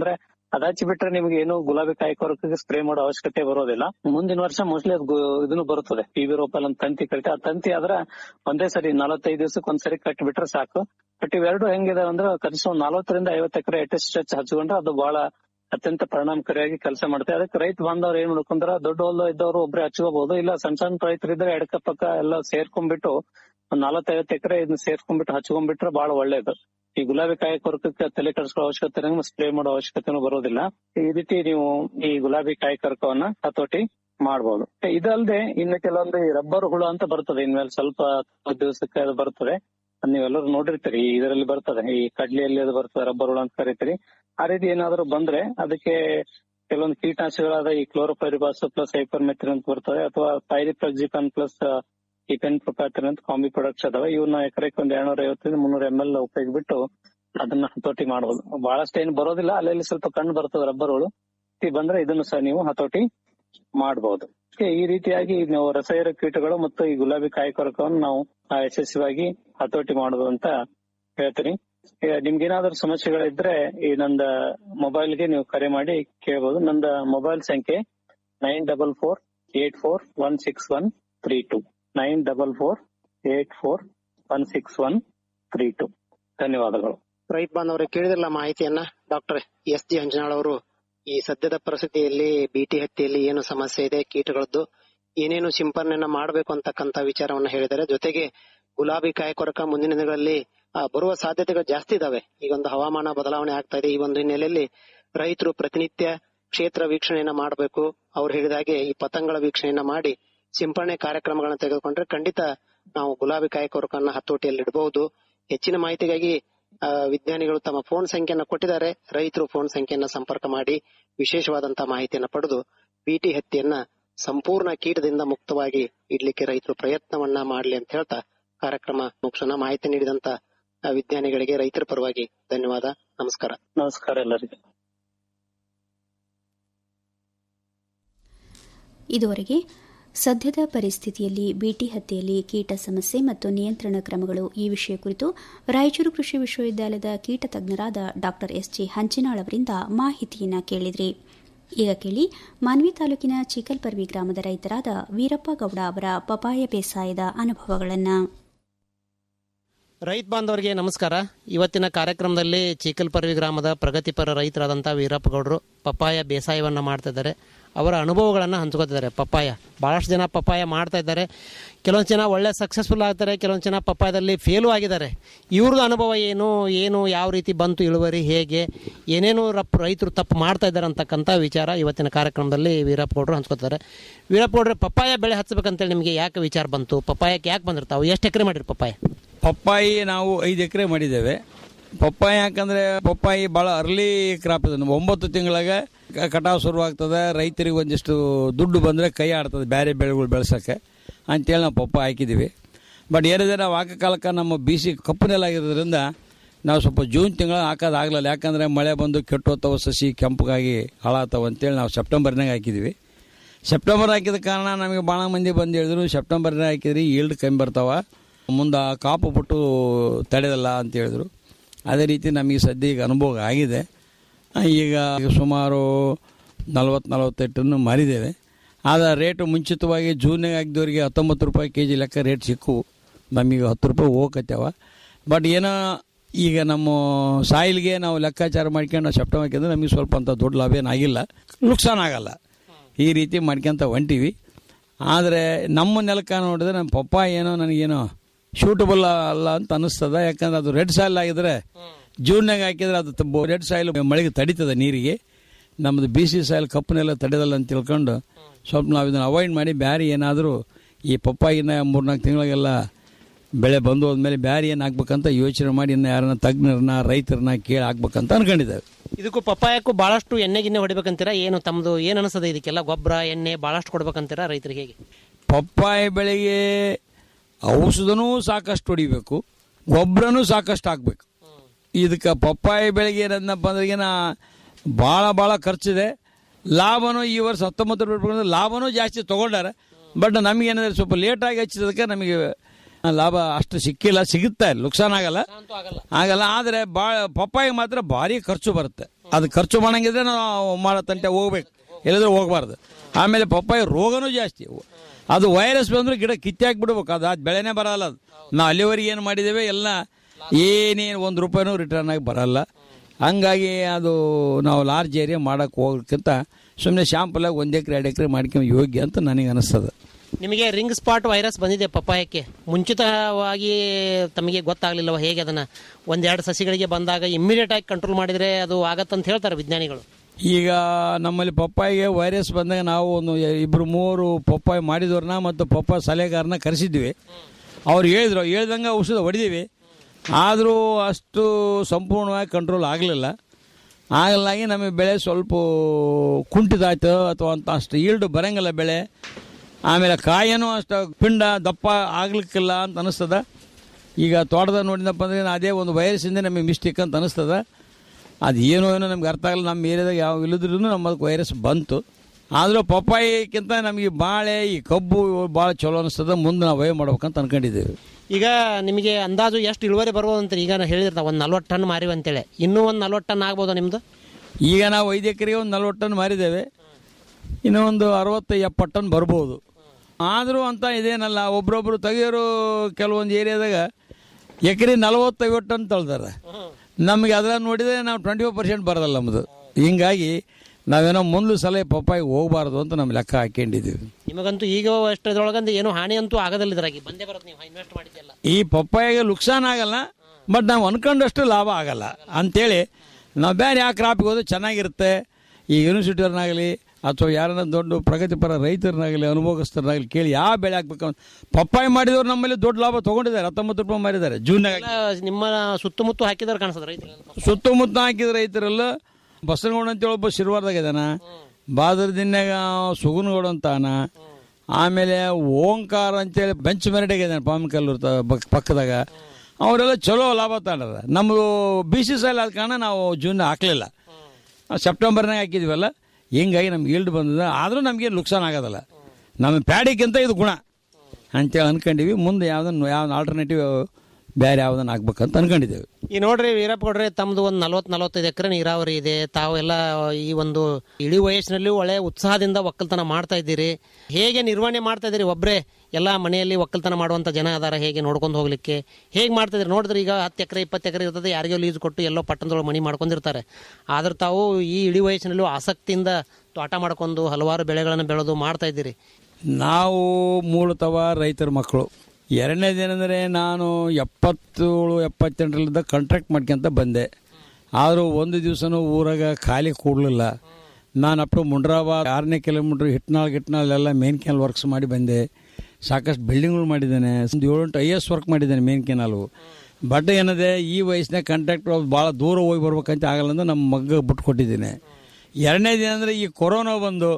ಅದಾಚಿ ಬಿಟ್ರೆ ನಿಮ್ಗೆ ಏನು ಗುಲಾಬಿ ಕಾಯಿ ಕೊರಕಕ್ಕೆ ಸ್ಪ್ರೇ ಮಾಡೋ ಅವಶ್ಯಕತೆ ಬರೋದಿಲ್ಲ ಮುಂದಿನ ವರ್ಷ ಮೋಸ್ಟ್ಲಿ ಅದು ಗು- ಇದನ್ನು ಬರುತ್ತದೆ ಪಿ ವಿ ರೋಪಲ್ ಅಂತ ತಂತಿ ಕಟ್ಟಿ ಆ ತಂತಿ ಆದ್ರೆ ಒಂದೇ ಸರಿ ನಲವತ್ತೈದು ದಿವಸಕ್ಕೆ ಒಂದ್ಸರಿ ಕಟ್ಟಿಬಿಟ್ರೆ ಸಾಕು ಬಟ್ ಇವೆರಡು ಹೆಂಗಿದೆ ಅಂದ್ರೆ ಕನಿಷ್ಠ ಒಂದ್ ನಲವತ್ತರಿಂದ ಐವತ್ತು ಎಕರೆ ಎಟೆಸ್ಟ್ ಹಚ್ಕೊಂಡ್ರೆ ಅದು ಬಹಳ ಅತ್ಯಂತ ಪರಿಣಾಮಕಾರಿಯಾಗಿ ಕೆಲಸ ಮಾಡುತ್ತೆ ಅದಕ್ಕೆ ರೈತ ಬಾಂಧವ್ರು ಏನ್ ಮಾಡ್ಕೊಂಡ್ರ ದೊಡ್ಡ ಹೊಲ ಇದ್ದವರು ಒಬ್ರೆ ಹಚ್ಕೋಬಹುದು ಇಲ್ಲ ಸಣ್ಣ ಸಣ್ಣ ರೈತರು ಇದ್ರೆ ಎಡಕ ಪಕ್ಕ ಎಲ್ಲ ಸೇರ್ಕೊಂಡ್ಬಿಟ್ಟು ಒಂದ್ ನಲವತ್ತೈವತ್ತು ಎಕರೆ ಇದನ್ನ ಸೇರ್ಕೊಂಡ್ಬಿಟ್ಟು ಹಚ್ಕೊಂಡ್ಬಿಟ್ರೆ ಬಹಳ ಒಳ್ಳೇದು ಈ ಗುಲಾಬಿ ಕಾಯಿ ಕೊರಕಕ್ಕೆ ತಲೆ ಕೆಡಿಸ್ಕೊಳ್ಳೋ ಅವಶ್ಯಕತೆ ಸ್ಪ್ರೇ ಮಾಡೋ ಅವಶ್ಯಕತೆನೂ ಬರೋದಿಲ್ಲ ಈ ರೀತಿ ನೀವು ಈ ಗುಲಾಬಿ ಕಾಯಿ ಕೊರಕವನ್ನ ಹತೋಟಿ ಮಾಡಬಹುದು ಇದಲ್ಲದೆ ಇನ್ನು ಕೆಲವೊಂದು ಈ ರಬ್ಬರ್ ಹುಳು ಅಂತ ಬರ್ತದೆ ಇನ್ಮೇಲೆ ಸ್ವಲ್ಪ ದಿವಸಕ್ಕೆ ಅದು ಬರ್ತದೆ ಅದ್ ನೀವೆಲ್ಲರೂ ನೋಡಿರ್ತೀರಿ ಈ ಇದರಲ್ಲಿ ಬರ್ತದೆ ಈ ಕಡ್ಲಿಯಲ್ಲಿ ಅದು ಬರ್ತದೆ ರಬ್ಬರ್ ಹುಳು ಅಂತ ಕರಿತೀರಿ ಆ ರೀತಿ ಏನಾದ್ರು ಬಂದ್ರೆ ಅದಕ್ಕೆ ಕೆಲವೊಂದು ಕೀಟನಾಶಕಗಳಾದ ಈ ಕ್ಲೋರೋಪೈರಿಬಾಸ್ ಪ್ಲಸ್ ಹೈಪರ್ಮೆಥಿನ್ ಅಂತ ಬರ್ತದೆ ಅಥವಾ ಪೈರಿಪ್ರಜಿಪನ್ ಪ್ಲಸ್ ಈ ಪೆನ್ ಪ್ರೊಪಾಥಿನ್ ಅಂತ ಕಾಂಬಿ ಪ್ರಾಡಕ್ಟ್ಸ್ ಅದಾವ ಇವನ್ನ ಎಕರೆಗೆ ಒಂದ್ ಎರಡ್ನೂರ ಐವತ್ತರಿಂದ ಮುನ್ನೂರ ಎಂ ಎಲ್ ಉಪಯೋಗ ಬಿಟ್ಟು ಅದನ್ನ ಹತೋಟಿ ಮಾಡಬಹುದು ಬಹಳಷ್ಟು ಏನ್ ಬರೋದಿಲ್ಲ ಅಲ್ಲಲ್ಲಿ ಸ್ವಲ್ಪ ಕಣ್ಣು ಬರ್ತದೆ ರಬ್ಬರ್ಗಳು ಈ ಬಂದ್ರೆ ಇದನ್ನು ಸಹ ನೀವು ಹತೋಟಿ ಮಾಡಬಹುದು ಈ ರೀತಿಯಾಗಿ ನಾವು ರಸಾಯನ ಕೀಟಗಳು ಮತ್ತು ಈ ಗುಲಾಬಿ ಕಾಯಿ ಕೊರಕವನ್ನು ನಾವು ಆ, ಯಶಸ್ವಿಯಾಗಿ ಹತೋಟಿ ಮಾಡೋದು ಅಂತ ಹೇಳ್ತೀನಿ ಈಗ ನಿಮ್ಗೇನಾದ್ರೂ ಸಮಸ್ಯೆಗಳಿದ್ರೆ ಈ ನಂದ ಮೊಬೈಲ್ಗೆ ನೀವು ಕರೆ ಮಾಡಿ ಕೇಳಬಹುದು ನಂದ ಮೊಬೈಲ್ ಸಂಖ್ಯೆ nine double four eight four one six one three two nine double four eight four one six one three two ಧನ್ಯವಾದಗಳು ರೈತ ಬಾಂಧವರೇ ಕೇಳಿದಿರಲ್ಲ ಮಾಹಿತಿಯನ್ನ ಡಾಕ್ಟರ್ ಎಸ್ ಜಿ ಅಂಜನಾಳ್ ಅವರು ಈ ಸದ್ಯದ ಪರಿಸ್ಥಿತಿಯಲ್ಲಿ ಬಿಟಿ ಹತ್ತಿಯಲ್ಲಿ ಏನು ಸಮಸ್ಯೆ ಇದೆ ಕೀಟಗಳದ್ದು ಏನೇನು ಸಿಂಪರಣೆಯನ್ನ ಮಾಡಬೇಕು ಅಂತಕ್ಕಂತ ವಿಚಾರವನ್ನ ಹೇಳಿದ್ದಾರೆ ಜೊತೆಗೆ ಗುಲಾಬಿ ಕಾಯಿ ಕೊರಕ ಮುಂದಿನ ದಿನಗಳಲ್ಲಿ ಆ, ಬರುವ ಸಾಧ್ಯತೆಗಳು ಜಾಸ್ತಿ ಇದಾವೆ ಈಗ ಒಂದು ಹವಾಮಾನ ಬದಲಾವಣೆ ಆಗ್ತಾ ಇದೆ ಈ ಒಂದು ಹಿನ್ನೆಲೆಯಲ್ಲಿ ರೈತರು ಪ್ರತಿನಿತ್ಯ ಕ್ಷೇತ್ರ ವೀಕ್ಷಣೆಯನ್ನ ಮಾಡಬೇಕು ಅವ್ರು ಹೇಳಿದ ಹಾಗೆ ಈ ಪತಂಗಗಳ ವೀಕ್ಷಣೆಯನ್ನ ಮಾಡಿ ಸಿಂಪರಣೆ ಕಾರ್ಯಕ್ರಮಗಳನ್ನ ತೆಗೆದುಕೊಂಡ್ರೆ ಖಂಡಿತ ನಾವು ಗುಲಾಬಿ ಕಾಯಿ ಕೊರಕನ್ನ ಹತೋಟಿಯಲ್ಲಿ ಇಡಬಹುದು ಹೆಚ್ಚಿನ ಮಾಹಿತಿಗಾಗಿ ಆ, ವಿಜ್ಞಾನಿಗಳು ತಮ್ಮ ಫೋನ್ ಸಂಖ್ಯೆಯನ್ನ ಕೊಟ್ಟಿದ್ದಾರೆ ರೈತರು ಫೋನ್ ಸಂಖ್ಯೆಯನ್ನ ಸಂಪರ್ಕ ಮಾಡಿ ವಿಶೇಷವಾದಂತಹ ಮಾಹಿತಿಯನ್ನ ಪಡೆದು ಬಿಟಿ ಹತ್ತಿಯನ್ನ ಸಂಪೂರ್ಣ ಕೀಟದಿಂದ ಮುಕ್ತವಾಗಿ ಇಡ್ಲಿಕ್ಕೆ ರೈತರು ಪ್ರಯತ್ನವನ್ನ ಮಾಡ್ಲಿ ಅಂತ ಹೇಳ್ತಾ ಕಾರ್ಯಕ್ರಮ ಮುಗಿಸೋಣ ಮಾಹಿತಿ ನೀಡಿದಂತ ಆ, ವಿಜ್ಞಾನಿಗಳಿಗೆ ರೈತರ ಪರವಾಗಿ ಧನ್ಯವಾದ ನಮಸ್ಕಾರ ನಮಸ್ಕಾರ ಎಲ್ಲರಿಗೂ ಇದುವರೆಗೆ ಸದ್ಯದ ಪರಿಸ್ಥಿತಿಯಲ್ಲಿ ಬಿಟಿ ಹತ್ಯೆಯಲ್ಲಿ ಕೀಟ ಸಮಸ್ಯೆ ಮತ್ತು ನಿಯಂತ್ರಣ ಕ್ರಮಗಳು ಈ ವಿಷಯ ಕುರಿತು ರಾಯಚೂರು ಕೃಷಿ ವಿಶ್ವವಿದ್ಯಾಲಯದ ಕೀಟ ತಜ್ಞರಾದ ಡಾ ಎಸ್ ಜೆ ಹಂಚಿನಾಳ್ ಅವರಿಂದ ಮಾಹಿತಿಯನ್ನ ಕೇಳಿದ್ರಿ ಈಗ ಕೇಳಿ ಮಾನ್ವಿ ತಾಲೂಕಿನ ಚಿಕಲ್ಪರ್ವಿ ಗ್ರಾಮದ ರೈತರಾದ ವೀರಪ್ಪ ಗೌಡ ಅವರ ಪಪಾಯ ಬೇಸಾಯದ ಅನುಭವಗಳನ್ನು ರೈತ ಬಾಂಧವರಿಗೆ ನಮಸ್ಕಾರ ಇವತ್ತಿನ ಕಾರ್ಯಕ್ರಮದಲ್ಲಿ ಚೀಕಲ್ಪರ್ವಿ ಗ್ರಾಮದ ಪ್ರಗತಿಪರ ರೈತರಾದಂಥ ವೀರಪ್ಪಗೌಡರು ಪಪ್ಪಾಯ ಬೇಸಾಯವನ್ನು ಮಾಡ್ತಾ ಇದ್ದಾರೆ ಅವರ ಅನುಭವಗಳನ್ನು ಹಂಚ್ಕೋತಿದ್ದಾರೆ ಪಪ್ಪಾಯ ಭಾಳಷ್ಟು ಜನ ಪಪ್ಪಾಯ ಮಾಡ್ತಾ ಇದ್ದಾರೆ ಕೆಲವೊಂದು ಜನ ಒಳ್ಳೆ ಸಕ್ಸಸ್ಫುಲ್ ಆಗ್ತಾರೆ ಕೆಲವೊಂದು ಜನ ಪಪ್ಪಾಯದಲ್ಲಿ ಫೇಲು ಆಗಿದ್ದಾರೆ ಇವ್ರದ್ದು ಅನುಭವ ಏನು ಏನು ಯಾವ ರೀತಿ ಬಂತು ಇಳುವರಿ ಹೇಗೆ ಏನೇನು ರಪ್ ರೈತರು ತಪ್ಪು ಮಾಡ್ತಾ ಇದ್ದಾರೆ ಅಂತಕ್ಕಂಥ ವಿಚಾರ ಇವತ್ತಿನ ಕಾರ್ಯಕ್ರಮದಲ್ಲಿ ವೀರಪ್ಪಗೌಡರು ಹಂಚ್ಕೋತಾರೆ ವೀರಪ್ಪಗೌಡ್ರೆ ಪಪ್ಪಾಯ ಬೆಳೆ ಹಚ್ಚಬೇಕಂತೇಳಿ ನಿಮಗೆ ಯಾಕೆ ವಿಚಾರ ಬಂತು ಪಪ್ಪಾಯಕ್ಕೆ ಯಾಕೆ ಬಂದಿರ್ತಾವೆ ಎಷ್ಟು ಎಕರೆ ಮಾಡಿರಿ ಪಪ್ಪಾಯ ಪಪ್ಪಾಯಿ ನಾವು ಐದು ಎಕರೆ ಮಾಡಿದ್ದೇವೆ ಪಪ್ಪಾಯಿ ಯಾಕಂದ್ರೆ ಪಪ್ಪಾಯಿ ಭಾಳ ಅರ್ಲಿ ಕ್ರಾಪ್ ಇದೆ ಒಂಬತ್ತು ತಿಂಗಳಾಗ ಕ- ಕಟಾವು ಶುರುವಾಗ್ತದೆ ರೈತರಿಗೆ ಒಂದಿಷ್ಟು ದುಡ್ಡು ಬಂದರೆ ಕೈ ಆಡ್ತದೆ ಬೇರೆ ಬೆಳೆಗಳು ಬೆಳೆಸೋಕ್ಕೆ ಅಂತೇಳಿ ನಾವು ಪಪ್ಪಾಯಿ ಹಾಕಿದ್ದೀವಿ ಬಟ್ ಏನಿದೆ ನಾವು ಹಾಕೋ ಕಾಲಕ್ಕೆ ನಮ್ಮ ಬಿಸಿ ಕಪ್ಪು ನೆಲ ಆಗಿರೋದ್ರಿಂದ ನಾವು ಸ್ವಲ್ಪ ಜೂನ್ ತಿಂಗಳ ಹಾಕೋದಾಗಲಿಲ್ಲ ಯಾಕಂದರೆ ಮಳೆ ಬಂದು ಕೆಟ್ಟೋಗ್ತಾವ ಸಸಿ ಕೆಂಪಗಾಗಿ ಹಾಳಾಗ್ತಾವ ಅಂತೇಳಿ ನಾವು ಸೆಪ್ಟೆಂಬರ್ನಾಗ ಹಾಕಿದ್ದೀವಿ ಸೆಪ್ಟೆಂಬರ್ ಹಾಕಿದ ಕಾರಣ ನಮಗೆ ಭಾಳ ಮಂದಿ ಬಂದು ಹೇಳಿದ್ರು ಸೆಪ್ಟೆಂಬರ್ನಾಗ ಹಾಕಿದ್ರಿ ಈಲ್ಡ್ ಕಮ್ಮಿ ಬರ್ತಾವ ಮುಂದೆ ಕಾಪು ಬಿಟ್ಟು ತಡೆದಲ್ಲ ಅಂತ ಹೇಳಿದ್ರು ಅದೇ ರೀತಿ ನಮಗೆ ಸದ್ಯ ಈಗ ಅನುಭವ ಆಗಿದೆ ಈಗ ಸುಮಾರು ನಲ್ವತ್ತು ನಲವತ್ತೆಂಟು ಟನ್ ಮಾರಿದ್ದೇವೆ ಆದರೆ ರೇಟು ಮುಂಚಿತವಾಗಿ ಜೂನ್ಯಾಗ ಹಾಕಿದವರಿಗೆ ಹತ್ತೊಂಬತ್ತು ರೂಪಾಯಿ ಕೆ ಜಿ ಲೆಕ್ಕ ರೇಟ್ ಸಿಕ್ಕು ನಮಗೆ ಹತ್ತು ರೂಪಾಯಿ ಹೋಗಕತ್ಯಾವ ಬಟ್ ಏನೋ ಈಗ ನಮ್ಮ ಸಾಯಿಲ್ಗೆ ನಾವು ಲೆಕ್ಕಾಚಾರ ಮಾಡ್ಕೊಂಡು ಸೆಪ್ಟೆಂಬರ್ ಹಾಕಿದ್ರೆ ನಮಗೆ ಸ್ವಲ್ಪ ಅಂತ ದೊಡ್ಡ ಲಾಭ ಏನಾಗಿಲ್ಲ ನುಕ್ಸಾನ್ ಆಗಲ್ಲ ಈ ರೀತಿ ಮಾಡ್ಕೊಂತ ಹೊಂಟೀವಿ ಆದರೆ ನಮ್ಮ ನೆಲಕ್ಕೆ ನೋಡಿದ್ರೆ ನಮ್ಮ ಪಪ್ಪ ಏನೋ ನನಗೇನೋ ಶೂಟಬಲ್ ಅಲ್ಲ ಅಂತ ಅನಿಸ್ತದ ಯಾಕಂದ್ರೆ ಅದು ರೆಡ್ ಸಾಯಿಲ್ ಆಗಿದ್ರೆ ಜೂನ್ನಾಗ ಹಾಕಿದ್ರೆ ಅದು ರೆಡ್ ಸಾಯಿಲ್ ಮಳೆಗೆ ತಡೀತದೆ ನೀರಿಗೆ ನಮ್ಮದು ಬಿ ಸಿ ಸಾಯಿಲ್ ಕಪ್ಪನೆಲ್ಲ ತಡೆದಲ್ಲ ಅಂತ ತಿಳ್ಕೊಂಡು ಸ್ವಲ್ಪ ನಾವು ಇದನ್ನು ಅವಾಯ್ಡ್ ಮಾಡಿ ಬ್ಯಾರೆ ಏನಾದರೂ ಈ ಪಪ್ಪಾಯಿನ ಮೂರ್ನಾಲ್ಕು ತಿಂಗಳಿಗೆಲ್ಲ ಬೆಳೆ ಬಂದು ಹೋದ್ಮೇಲೆ ಬ್ಯಾರೆ ಏನು ಹಾಕ್ಬೇಕಂತ ಯೋಚನೆ ಮಾಡಿ ಇನ್ನು ಯಾರನ್ನ ತಜ್ಞರನ್ನ ರೈತರನ್ನ ಕೇಳಿ ಹಾಕ್ಬೇಕಂತ ಅನ್ಕೊಂಡಿದ್ದೇವೆ ಇದಕ್ಕೂ ಪಪ್ಪಾಯಕ್ಕೂ ಭಾಳಷ್ಟು ಎಣ್ಣೆ ಗಿಣ್ಣೆ ಹೊಡಿಬೇಕಂತೀರಾ ಏನು ತಮ್ಮದು ಏನು ಅನಿಸ್ತದೆ ಇದಕ್ಕೆಲ್ಲ ಗೊಬ್ಬರ ಎಣ್ಣೆ ಭಾಳಷ್ಟು ಕೊಡ್ಬೇಕಂತೀರಾ ರೈತರಿಗೆ ಹೇಗೆ ಪಪ್ಪಾಯಿ ಬೆಳೆಗೆ ಔಷಧನೂ ಸಾಕಷ್ಟು ಹೊಡಿಬೇಕು ಗೊಬ್ಬರನೂ ಸಾಕಷ್ಟು ಹಾಕ್ಬೇಕು ಇದಕ್ಕೆ ಪಪ್ಪಾಯಿ ಬೆಳೆಗೆ ಏನಂದಪ್ಪ ಅಂದ್ರೆ ಭಾಳ ಭಾಳ ಖರ್ಚಿದೆ ಲಾಭನೂ ಈ ವರ್ಷ ಹತ್ತೊಂಬತ್ತು ರೂಪಾಯಿ ಲಾಭನೂ ಜಾಸ್ತಿ ತೊಗೊಂಡಾರೆ ಬಟ್ ನಮಗೇನಂದ್ರೆ ಸ್ವಲ್ಪ ಲೇಟಾಗಿ ಹಚ್ಚಿದಕ್ಕೆ ನಮಗೆ ಲಾಭ ಅಷ್ಟು ಸಿಕ್ಕಿಲ್ಲ ಸಿಗುತ್ತಾ ಇಲ್ಲ ನುಕ್ಸಾನ್ ಆಗಲ್ಲ ಆಗಲ್ಲ ಆದರೆ ಭಾಳ ಪಪ್ಪಾಯಿ ಮಾತ್ರ ಭಾರಿ ಖರ್ಚು ಬರುತ್ತೆ ಅದು ಖರ್ಚು ಮಾಡಂಗಿದ್ರೆ ನಾವು ಮಾಡೋ ತಂಟೆ ಹೋಗ್ಬೇಕು ಇಲ್ಲದ್ರೆ ಹೋಗ್ಬಾರ್ದು ಆಮೇಲೆ ಪಪ್ಪಾಯ ರೋಗನೂ ಜಾಸ್ತಿ ಅದು ವೈರಸ್ ಬಂದ್ರೆ ಗಿಡ ಕಿತ್ತಾಕ್ ಬಿಡ್ಬೇಕು ಅದು ಅದು ಬೆಳೆನೇ ಬರಲ್ಲ ಅದು ನಾವು ಅಲ್ಲಿವರೆಗೆ ಏನು ಮಾಡಿದ್ದೇವೆ ಎಲ್ಲ ಏನೇನು ಒಂದು ರೂಪಾಯಿನೂ ರಿಟರ್ನ್ ಆಗಿ ಬರಲ್ಲ ಹಂಗಾಗಿ ಅದು ನಾವು ಲಾರ್ಜ್ ಏರಿಯಾ ಮಾಡೋಕೆ ಹೋಗೋಕ್ಕಿಂತ ಸುಮ್ಮನೆ ಶಾಂಪಲಾಗಿ ಒಂದು ಎಕರೆ ಎರಡು ಎಕರೆ ಮಾಡ್ಕೊಂಡು ಯೋಗ್ಯ ಅಂತ ನನಗೆ ಅನಿಸ್ತದೆ ನಿಮಗೆ ರಿಂಗ್ ಸ್ಪಾಟ್ ವೈರಸ್ ಬಂದಿದೆ ಪಪ್ಪಾಯಕ್ಕೆ ಮುಂಚಿತವಾಗಿ ತಮಗೆ ಗೊತ್ತಾಗ್ಲಿಲ್ಲವ ಹೇಗೆ ಅದನ್ನ ಒಂದೆರಡು ಸಸಿಗಳಿಗೆ ಬಂದಾಗ ಇಮ್ಮಿಡಿಯೇಟ್ ಆಗಿ ಕಂಟ್ರೋಲ್ ಮಾಡಿದ್ರೆ ಅದು ಆಗತ್ತಂತ ಹೇಳ್ತಾರೆ ವಿಜ್ಞಾನಿಗಳು ಈಗ ನಮ್ಮಲ್ಲಿ ಪಪ್ಪಾಯಿಗೆ ವೈರಸ್ ಬಂದಾಗ ನಾವು ಒಂದು ಇಬ್ಬರು ಮೂವರು ಪಪ್ಪಾಯಿ ಮಾಡಿದವ್ರನ್ನ ಮತ್ತು ಪಪ್ಪಾಯ ಸಲಹೆಗಾರನ ಕರೆಸಿದ್ವಿ ಅವ್ರು ಹೇಳಿದ್ರು ಹೇಳ್ದಂಗೆ ಔಷಧ ಹೊಡೆದೀವಿ ಆದರೂ ಅಷ್ಟು ಸಂಪೂರ್ಣವಾಗಿ ಕಂಟ್ರೋಲ್ ಆಗಲಿಲ್ಲ ಆಗಲಾಗಿ ನಮಗೆ ಬೆಳೆ ಸ್ವಲ್ಪ ಕುಂಠಿತಾಯ್ತು ಅಥವಾ ಅಂತ ಅಷ್ಟು ಈಲ್ಡು ಬರಂಗಿಲ್ಲ ಬೆಳೆ ಆಮೇಲೆ ಕಾಯನೂ ಅಷ್ಟು ಪಿಂಡ ದಪ್ಪ ಆಗ್ಲಿಕ್ಕಿಲ್ಲ ಅಂತ ಅನಿಸ್ತದ ಈಗ ತೋಟದಾಗ ನೋಡಿದಪ್ಪ ಅಂದ್ರೆ ಅದೇ ಒಂದು ವೈರಸ್ಸಿಂದ ನಮಗೆ ಮಿಸ್ಟೇಕ್ ಅಂತ ಅನಿಸ್ತದ ಅದು ಏನೋ ಏನೋ ನಮ್ಗೆ ಅರ್ಥ ಆಗಲ್ಲ ನಮ್ಮ ಏರಿಯಾದಾಗ ಯಾವ ಇಲ್ಲದ್ರೂ ನಮ್ಮದಕ್ಕೆ ವೈರಸ್ ಬಂತು ಆದರೂ ಪಪ್ಪಾಯಿಕ್ಕಿಂತ ನಮಗೆ ಬಾಳೆ ಈ ಕಬ್ಬು ಭಾಳ ಚಲೋ ಅನಿಸ್ತದ ಮುಂದೆ ನಾವು ವಯ ಮಾಡ್ಬೇಕಂತ ಅನ್ಕೊಂಡಿದ್ದೇವೆ ಈಗ ನಿಮಗೆ ಅಂದಾಜು ಎಷ್ಟು ಇಳುವರಿ ಬರ್ಬೋದು ಅಂತ ಈಗ ಹೇಳಿರ್ತಾವ ಒಂದು ನಲ್ವತ್ತು ಟನ್ ಮಾರಿವಿ ಅಂತೇಳಿ ಇನ್ನೂ ಒಂದು ನಲ್ವತ್ತು ಟನ್ ಆಗ್ಬೋದಾ ನಿಮ್ದು ಈಗ ನಾವು ಐದು ಎಕರೆಗೆ ಒಂದು ನಲ್ವತ್ತು ಟನ್ ಮಾರಿದ್ದೇವೆ ಇನ್ನೂ ಒಂದು ಅರವತ್ತು ಎಪ್ಪತ್ತು ಟನ್ ಬರ್ಬೋದು ಆದರೂ ಅಂತ ಇದೇನಲ್ಲ ಒಬ್ರೊಬ್ರು ತೆಗಿಯೋರು ಕೆಲವೊಂದು ಏರಿಯಾದಾಗ ಎಕರೆ ನಲವತ್ತೈವತ್ತು ಟನ್ ತಳ್ತಾರೆ ನಮಗೆ ಅದರ ನೋಡಿದರೆ ನಾವು ಟ್ವೆಂಟಿ ಫೈವ್ ಪರ್ಸೆಂಟ್ ಬರೋದಲ್ಲ ನಮ್ಮದು ಹಿಂಗಾಗಿ ನಾವೇನೋ ಮುಂದೆ ಸಲ ಪಪ್ಪಾಯಿ ಹೋಗಬಾರ್ದು ಅಂತ ನಮ್ಮ ಲೆಕ್ಕ ಹಾಕೊಂಡಿದ್ದೀವಿ ನಿಮಗಂತೂ ಈಗ ಅಷ್ಟರೊಳಗಂದು ಏನು ಹಾನಿ ಅಂತೂ ಆಗೋದಿಲ್ಲ ಇದ್ರಾಗಿ ಬಂದೇ ಬರುತ್ತೆ ನೀವು ಇನ್ವೆಸ್ಟ್ ಮಾಡಿದ್ದೆಲ್ಲ ಈ ಪಪ್ಪಾಯಿಗೆ ನುಕ್ಸಾನ್ ಆಗಲ್ಲ ಬಟ್ ನಾವು ಅನ್ಕೊಂಡಷ್ಟು ಲಾಭ ಆಗಲ್ಲ ಅಂತೇಳಿ ನಾವು ಬೇರೆ ಯಾವ ಕ್ರಾಪಿಗೆ ಹೋದ್ರೆ ಚೆನ್ನಾಗಿರುತ್ತೆ ಈ ಯೂನಿವರ್ಸಿಟಿಯವ್ರನ್ನಾಗಲಿ ಅಥವಾ ಯಾರನ್ನ ದೊಡ್ಡ ಪ್ರಗತಿಪರ ರೈತರನ್ನಾಗಲಿ ಅನುಭವಸ್ಥರನ್ನಾಗಲಿ ಕೇಳಿ ಯಾವ ಬೆಳೆ ಹಾಕ್ಬೇಕು ಅಂತ ಪಪ್ಪಾಯಿ ಮಾಡಿದವ್ರು ನಮ್ಮಲ್ಲಿ ದೊಡ್ಡ ಲಾಭ ತೊಗೊಂಡಿದ್ದಾರೆ ಹತ್ತೊಂಬತ್ತು ರೂಪಾಯಿ ಮಾರಿದ್ದಾರೆ ಜೂನ್ನಾಗ ಎಲ್ಲ ನಿಮ್ಮ ಸುತ್ತಮುತ್ತ ಹಾಕಿದಾರೆ ಕಾಣಿಸ್ತದೆ ರೈತರು ಸುತ್ತಮುತ್ತ ಹಾಕಿದ ರೈತರೆಲ್ಲ ಬಸನಗೌಡ ಅಂತೇಳಿ ಒಬ್ಬ ಶಿರ್ವಾರ್ದಾಗ ಇದಾನ ಬಾದರ್ ದಿನ್ಯಾಗ ಸುಗುನಗೌಡ ಅಂತಾನ ಆಮೇಲೆ ಓಂಕಾರ ಅಂತೇಳಿ ಬೆಂಚ್ ಮೆರಡಿಗೆ ಇದ್ದಾನೆ ಪಾಮಕಲ್ಲೂರ್ ತ- ಬಕ್- ಪಕ್ಕದಾಗ ಅವರೆಲ್ಲ ಚಲೋ ಲಾಭ ತಗೊಂಡಾರ ನಮ್ಮದು ಬಿ ಸಿ ಸೈಲ್ ಆದ ಕಾರಣ ನಾವು ಜೂನ್ ಹಾಕಲಿಲ್ಲ ಸೆಪ್ಟೆಂಬರ್ನಾಗ ಹಾಕಿದ್ವಲ್ಲ ಹಿಂಗಾಗಿ ನಮ್ಗೆ ಈಲ್ಡ್ ಬಂದದ ಆದರೂ ನಮಗೆ ನುಕ್ಸಾನ್ ಆಗೋದಲ್ಲ ನಮ್ಮ ಪ್ಯಾಡಿಗಿಂತ ಇದು ಗುಣ ಅಂತೇಳಿ ಅನ್ಕೊಂಡಿವಿ ಮುಂದೆ ಯಾವ್ದನ್ನು ಯಾವ್ದು ಆಲ್ಟರ್ನೇಟಿವ್ ಬೇರೆ ಯಾವ್ದನ್ನ ಹಾಕ್ಬೇಕಂತ ಅನ್ಕೊಂಡಿದ್ದೇವೆ ಈ ನೋಡ್ರಿ ವೀರಪ್ಪ ಕೊಡ್ರಿ ತಮ್ದು ಒಂದು ನಲ್ವತ್ ನಲವತ್ತೈದು ಎಕರೆ ನೀರಾವರಿ ಇದೆ ತಾವೆಲ್ಲ ಈ ಒಂದು ಇಳಿ ವಯಸ್ಸಿನಲ್ಲಿ ಒಳ್ಳೆ ಉತ್ಸಾಹದಿಂದ ಒಕ್ಕಲ್ತನ ಮಾಡ್ತಾ ಇದ್ದೀರಿ ಹೇಗೆ ನಿರ್ವಹಣೆ ಮಾಡ್ತಾ ಇದ್ದೀರಿ ಒಬ್ಬರೇ ಎಲ್ಲ ಮನೆಯಲ್ಲಿ ಒಕ್ಕಲ್ತನ ಮಾಡುವಂತ ಜನ ಅದಾರ ಹೇಗೆ ನೋಡ್ಕೊಂಡು ಹೋಗ್ಲಿಕ್ಕೆ ಹೇಗೆ ಮಾಡ್ತಾ ಇದ್ದೀರಿ ನೋಡಿದ್ರೆ ಈಗ ಹತ್ತು ಎಕರೆ ಇಪ್ಪತ್ತು ಎಕರೆ ಇರ್ತದೆ ಯಾರಿಗೋ ಲೀಸ್ ಕೊಟ್ಟು ಎಲ್ಲೋ ಪಟ್ಟಣದೊಳಗೆ ಮನಿ ಮಾಡ್ಕೊಂಡಿರ್ತಾರೆ ಆದ್ರೆ ತಾವು ಈ ಇಳಿ ವಯಸ್ಸಿನಲ್ಲೂ ಆಸಕ್ತಿಯಿಂದ ತೋಟ ಮಾಡ್ಕೊಂಡು ಹಲವಾರು ಬೆಳೆಗಳನ್ನು ಬೆಳೆದು ಮಾಡ್ತಾ ಇದ್ದೀರಿ ನಾವು ಮೂಲತಃ ರೈತರ ಮಕ್ಕಳು ಎರಡನೇದೇನೆಂದರೆ ನಾನು ಎಪ್ಪತ್ತೇಳು ಎಪ್ಪತ್ತೆಂಟರಿಂದ ಕಾಂಟ್ರಾಕ್ಟ್ ಮಾಡ್ಕೊಂತ ಬಂದೆ ಆದರೂ ಒಂದು ದಿವಸನೂ ಊರಾಗ ಖಾಲಿ ಕೂಡಲಿಲ್ಲ ನಾನು ಅಪ್ಟು ಮುಂಡ್ರಾಬಾದ್ ಆರನೇ ಕಿಲೋಮೀಟ್ರ್ ಹಿಟ್ನಾಳ್ ಗಿಟ್ನಾಳ್ ಎಲ್ಲ ಮೇನ್ ಕೆನಲ್ ವರ್ಕ್ಸ್ ಮಾಡಿ ಬಂದೆ ಸಾಕಷ್ಟು ಬಿಲ್ಡಿಂಗ್ಗಳು ಮಾಡಿದ್ದೇನೆ ಒಂದು ಏಳೆಂಟು ಐ ಎಸ್ ವರ್ಕ್ ಮಾಡಿದ್ದೇನೆ ಮೇನ್ ಕೆನಾಲು ಬಟ್ ಏನದೆ ಈ ವಯಸ್ಸಿನಾಗ ಕಾಂಟ್ರಾಕ್ಟ್ ಭಾಳ ದೂರ ಹೋಗಿ ಬರ್ಬೇಕಂತ ಆಗಲ್ಲ ಅಂದ್ರೆ ನಮ್ಮ ಮಗ ಬಿಟ್ಟು ಕೊಟ್ಟಿದ್ದೀನಿ ಎರಡನೇದೇನೆಂದರೆ ಈ ಕೊರೋನಾ ಬಂದು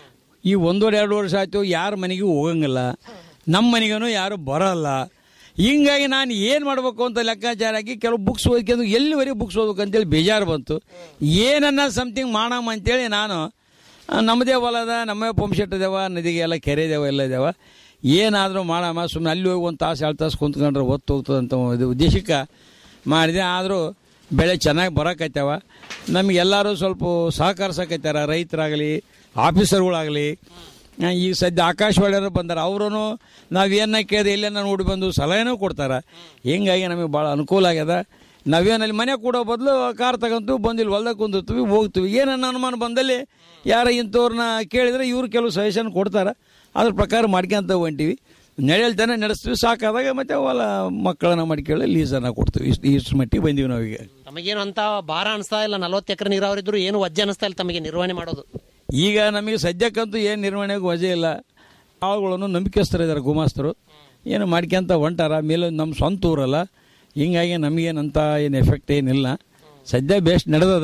ಈ ಒಂದೂವರೆ ಎರಡು ವರ್ಷ ಆಯಿತು ಯಾರ ಮನೆಗೂ ಹೋಗಂಗಿಲ್ಲ ನಮ್ಮ ಮನೆಗೂ ಯಾರು ಬರಲ್ಲ ಹಿಂಗಾಗಿ ನಾನು ಏನು ಮಾಡಬೇಕು ಅಂತ ಲೆಕ್ಕಾಚಾರ ಹಾಕಿ ಕೆಲವು ಬುಕ್ಸ್ ಓದ್ಕೊಂಡು ಎಲ್ಲಿವರೆಗೆ ಬುಕ್ಸ್ ಓದ್ಬೇಕು ಅಂತೇಳಿ ಬೇಜಾರು ಬಂತು ಏನನ್ನ ಸಮಥಿಂಗ್ ಮಾಡಮ್ಮ ಅಂತೇಳಿ ನಾನು ಆ, ನಮ್ಮದೇ ಹೊಲ ಅದ ನಮ್ಮೇ ಪಂಪ್ ಸೆಟ್ ಇದಾವ ನದಿಗೆ ಎಲ್ಲ ಕೆರೆ ಇದಾವ ಎಲ್ಲ ಇದಾವ ಏನಾದರೂ ಮಾಡಮ್ಮ ಸುಮ್ಮನೆ ಅಲ್ಲಿ ಹೋಗಿ ಒಂದು ತಾಸು ಎರಡು ತಾಸು ಕುಂತ್ಕೊಂಡ್ರೆ ಒತ್ತು ಹೋಗ್ತದೆ ಅಂತ ಇದು ಉದ್ದೇಶಕ್ಕೆ ಮಾಡಿದೆ ಆದರೂ ಬೆಳೆ ಚೆನ್ನಾಗಿ ಬರೋಕೈತವ ನಮಗೆಲ್ಲರೂ ಸ್ವಲ್ಪ ಸಹಕರಿಸಕೈತಾರ ರೈತರಾಗಲಿ ಆಫೀಸರ್ಗಳಾಗಲಿ ಆ, ಈಗ ಸದ್ಯ ಆಕಾಶವಾಣಿಯವರು ಬಂದಾರ ಅವರು ನಾವೇನ ಕೇಳಿದ್ರೆ ಎಲ್ಲೇನ ನೋಡಿ ಬಂದು ಸಲಹೆನೂ ಕೊಡ್ತಾರೆ ಹಿಂಗಾಗಿ ನಮಗೆ ಭಾಳ ಅನುಕೂಲ ಆಗ್ಯದ ನಾವೇನಲ್ಲಿ ಮನೆ ಕೊಡೋ ಬದಲು ಕಾರ್ ತಗೊಂತು ಬಂದು ಇಲ್ಲಿ ಹೊಲ್ದಾಗ ಕುಂದಿರ್ತೀವಿ ಹೋಗ್ತೀವಿ ಏನನ್ನ ಅನುಮಾನ ಬಂದಲ್ಲಿ ಯಾರ ಇಂಥವ್ರನ್ನ ಕೇಳಿದ್ರೆ ಇವ್ರು ಕೆಲವು ಸಜೆಷನ್ ಕೊಡ್ತಾರೆ ಅದ್ರ ಪ್ರಕಾರ ಮಾಡ್ಕೊಂತ ಹೊಂಟಿವಿ ನಡೆಯಲ್ತಾನೆ ನಡೆಸ್ತೀವಿ ಸಾಕಾದಾಗ ಮತ್ತೆ ಹೊಲ ಮಕ್ಕಳನ್ನ ಮಾಡ್ಕೊಳ್ಳಿ ಲೀಸನ್ನ ಕೊಡ್ತೀವಿ ಇಷ್ಟು ಇಷ್ಟು ಮಟ್ಟಿಗೆ ಬಂದೀವಿ ನಾವೀಗ ತಮಗೇನು ಅಂತ ಭಾರ ಅನಿಸ್ತಾ ಇಲ್ಲ ನಲವತ್ತು ಎಕರೆ ನೀರಾವರಿ ಇದ್ರು ಏನು ವಜ್ಜೆ ಅನಿಸ್ತಾ ಇಲ್ಲ ತಮಗೆ ನಿರ್ವಹಣೆ ಮಾಡೋದು ಈಗ ನಮಗೆ ಸದ್ಯಕ್ಕಂತೂ ಏನು ನಿರ್ವಹಣೆಗೆ ವಜೆ ಇಲ್ಲ ಆಳುಗಳನ್ನು ನಂಬಿಕೆಸ್ತರು ಇದ್ದಾರೆ ಗುಮಾಸ್ತರು ಏನು ಮಾಡ್ಕೊಂತ ಹೊಂಟಾರ ಮೇಲೆ ನಮ್ಮ ಸ್ವಂತ ಊರಲ್ಲ ಹಿಂಗಾಗಿ ನಮಗೇನಂತ ಏನು ಎಫೆಕ್ಟ್ ಏನಿಲ್ಲ ಸದ್ಯ ಬೇಸ್ಟ್ ನಡೆದದ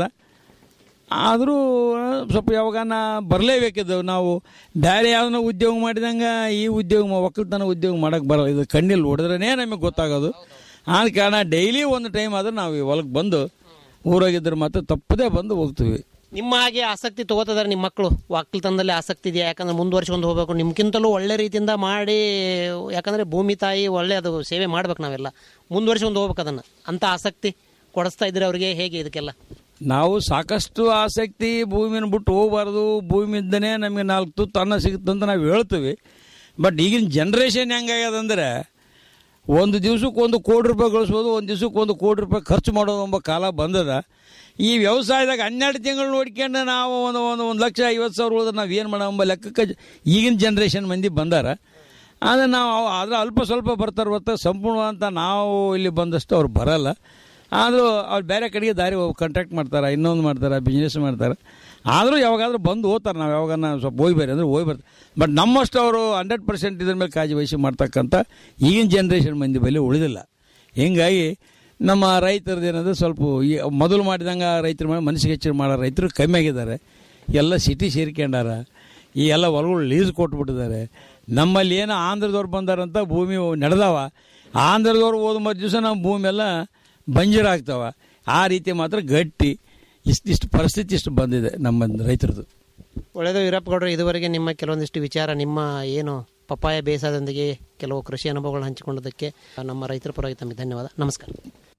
ಆದರೂ ಸ್ವಲ್ಪ ಯಾವಾಗನ ಬರಲೇಬೇಕಿದ್ದವು ನಾವು ಬೇರೆ ಯಾವ್ದನ್ನ ಉದ್ಯೋಗ ಮಾಡಿದಂಗೆ ಈ ಉದ್ಯೋಗ ಮಾ- ಒಕ್ಕಲ್ತನ ಉದ್ಯೋಗ ಮಾಡೋಕೆ ಬರಲ್ಲ ಇದು ಕಣ್ಣಲ್ಲಿ ಹೊಡೆದ್ರೇ ನಮಗೆ ಗೊತ್ತಾಗೋದು ಆದ ಕಾರಣ ಡೈಲಿ ಒಂದು ಟೈಮ್ ಆದ್ರೆ ನಾವು ಈ ಹೊಲಕ್ಕೆ ಬಂದು ಊರಾಗಿದ್ರೆ ಮಾತ್ರ ತಪ್ಪದೇ ಬಂದು ಹೋಗ್ತೀವಿ ನಿಮ್ಮ ಹಾಗೆ ಆಸಕ್ತಿ ತಗೋತಿದಾರೆ ನಿಮ್ಮ ಮಕ್ಕಳು ಒಕ್ಕಲ್ತನದಲ್ಲಿ ಆಸಕ್ತಿ ಇದೆಯಾ ಯಾಕಂದ್ರೆ ಮುಂದುವರ್ಸ್ಕೊಂಡು ಹೋಗ್ಬೇಕು ನಿಮ್ಗಿಂತಲೂ ಒಳ್ಳೆ ರೀತಿಯಿಂದ ಮಾಡಿ ಯಾಕಂದ್ರೆ ಭೂಮಿ ತಾಯಿ ಒಳ್ಳೆ ಅದು ಸೇವೆ ಮಾಡ್ಬೇಕು ನಾವೆಲ್ಲ ಮುಂದುವರ್ಸ್ಕೊಂಡು ಹೋಗ್ಬೇಕು ಅದನ್ನ ಅಂತ ಆಸಕ್ತಿ ಕೊಡಿಸ್ತಾ ಇದ್ರೆ ಅವ್ರಿಗೆ ಹೇಗೆ ಇದಕ್ಕೆಲ್ಲ ನಾವು ಸಾಕಷ್ಟು ಆಸಕ್ತಿ ಭೂಮಿನ ಬಿಟ್ಟು ಹೋಗಬಾರ್ದು ಭೂಮಿಯಿಂದನೇ ನಮಗೆ ನಾಲ್ಕು ತುತ್ತು ಅನ್ನ ಸಿಗುತ್ತೆ ಅಂತ ನಾವು ಹೇಳ್ತೀವಿ ಬಟ್ ಈಗಿನ ಜನ್ರೇಷನ್ ಹೆಂಗಾಗ್ಯದಂದ್ರೆ ಒಂದು ದಿವ್ಸಕ್ಕೆ ಒಂದು ಕೋಟಿ ರೂಪಾಯಿ ಗಳಿಸ್ಬೋದು ಒಂದು ದಿವ್ಸಕ್ಕೆ ಒಂದು ಕೋಟಿ ರೂಪಾಯಿ ಖರ್ಚು ಮಾಡೋದು ಎಂಬ ಕಾಲ ಬಂದದ ಈ ವ್ಯವಸಾಯದಾಗ ಹನ್ನೆರಡು ತಿಂಗಳು ನೋಡ್ಕೊಂಡು ನಾವು ಒಂದು ಒಂದು ಒಂದು ಲಕ್ಷ ಐವತ್ತು ಸಾವಿರ ಉಳಿದ್ರೆ ನಾವು ಏನು ಮಾಡೋ ಎಂಬ ಲೆಕ್ಕಕ್ಕೆ ಜ- ಈಗಿನ ಜನ್ರೇಷನ್ ಮಂದಿ ಬಂದಾರ ಆದರೆ ನಾವು ಅದ್ರ ಅಲ್ಪ ಸ್ವಲ್ಪ ಬರ್ತಾರೆ ಹೊರತು ಸಂಪೂರ್ಣವಂತ ನಾವು ಇಲ್ಲಿ ಬಂದಷ್ಟು ಅವ್ರು ಬರಲ್ಲ ಆದರೂ ಅವ್ರು ಬೇರೆ ಕಡೆಗೆ ದಾರಿ ಕಾಂಟ್ಯಾಕ್ಟ್ ಮಾಡ್ತಾರೆ ಇನ್ನೊಂದು ಮಾಡ್ತಾರೆ ಬಿಸ್ನೆಸ್ ಮಾಡ್ತಾರೆ ಆದರೂ ಯಾವಾಗಾದ್ರೂ ಬಂದು ಹೋಗ್ತಾರೆ ನಾವು ಯಾವಾಗ ಸ್ವಲ್ಪ ಹೋಗಿ ಬೇರೆ ಅಂದರೆ ಹೋಗಿ ಬರ್ತಾರೆ ಬಟ್ ನಮ್ಮಷ್ಟು ಅವರು ಹಂಡ್ರೆಡ್ ಪರ್ಸೆಂಟ್ ಇದ್ರ ಮೇಲೆ ಕಾಳಜಿ ವಹಿಸಿ ಮಾಡ್ತಕ್ಕಂಥ ಈಗಿನ ಜನ್ರೇಷನ್ ಮಂದಿ ಬಳಿ ಉಳಿದಿಲ್ಲ ಹಿಂಗಾಗಿ ನಮ್ಮ ರೈತರದ್ದು ಏನಂದ್ರೆ ಸ್ವಲ್ಪ ಈ ಮೊದಲು ಮಾಡಿದಂಗೆ ರೈತರು ಮಾಡಿ ಮನಸ್ಸಿಗೆ ಹೆಚ್ಚು ಮಾಡೋ ರೈತರು ಕಮ್ಮಿ ಆಗಿದ್ದಾರೆ ಎಲ್ಲ ಸಿಟಿ ಸೇರ್ಕೊಂಡಾರ ಈ ಎಲ್ಲ ಹೊಲಗಳು ಲೀಸ್ ಕೊಟ್ಬಿಟ್ಟಿದ್ದಾರೆ ನಮ್ಮಲ್ಲಿ ಏನು ಆಂಧ್ರದವ್ರು ಬಂದಾರಂತ ಭೂಮಿ ನಡೆದವ ಆಂಧ್ರದವ್ರು ಹೋದ ಮರು ದಿವಸ ನಮ್ಮ ಭೂಮಿ ಎಲ್ಲ ಬಂಜರಾಗ್ತಾವ ಆ ರೀತಿ ಮಾತ್ರ ಗಟ್ಟಿ ಇಷ್ಟಿಷ್ಟು ಪರಿಸ್ಥಿತಿ ಇಷ್ಟು ಬಂದಿದೆ ನಮ್ಮ ರೈತರದ್ದು ಒಳ್ಳೆಯದು ವೀರಪ್ಪಗೌಡರು ಇದುವರೆಗೆ ನಿಮ್ಮ ಕೆಲವೊಂದಿಷ್ಟು ವಿಚಾರ ನಿಮ್ಮ ಏನು ಪಪ್ಪಾಯ ಬೇಸಾಯದೊಂದಿಗೆ ಕೆಲವು ಕೃಷಿ ಅನುಭವಗಳನ್ನು ಹಂಚಿಕೊಂಡದಕ್ಕೆ ನಮ್ಮ ರೈತರ ಪರವಾಗಿ ತಮಗೆ ಧನ್ಯವಾದ ನಮಸ್ಕಾರ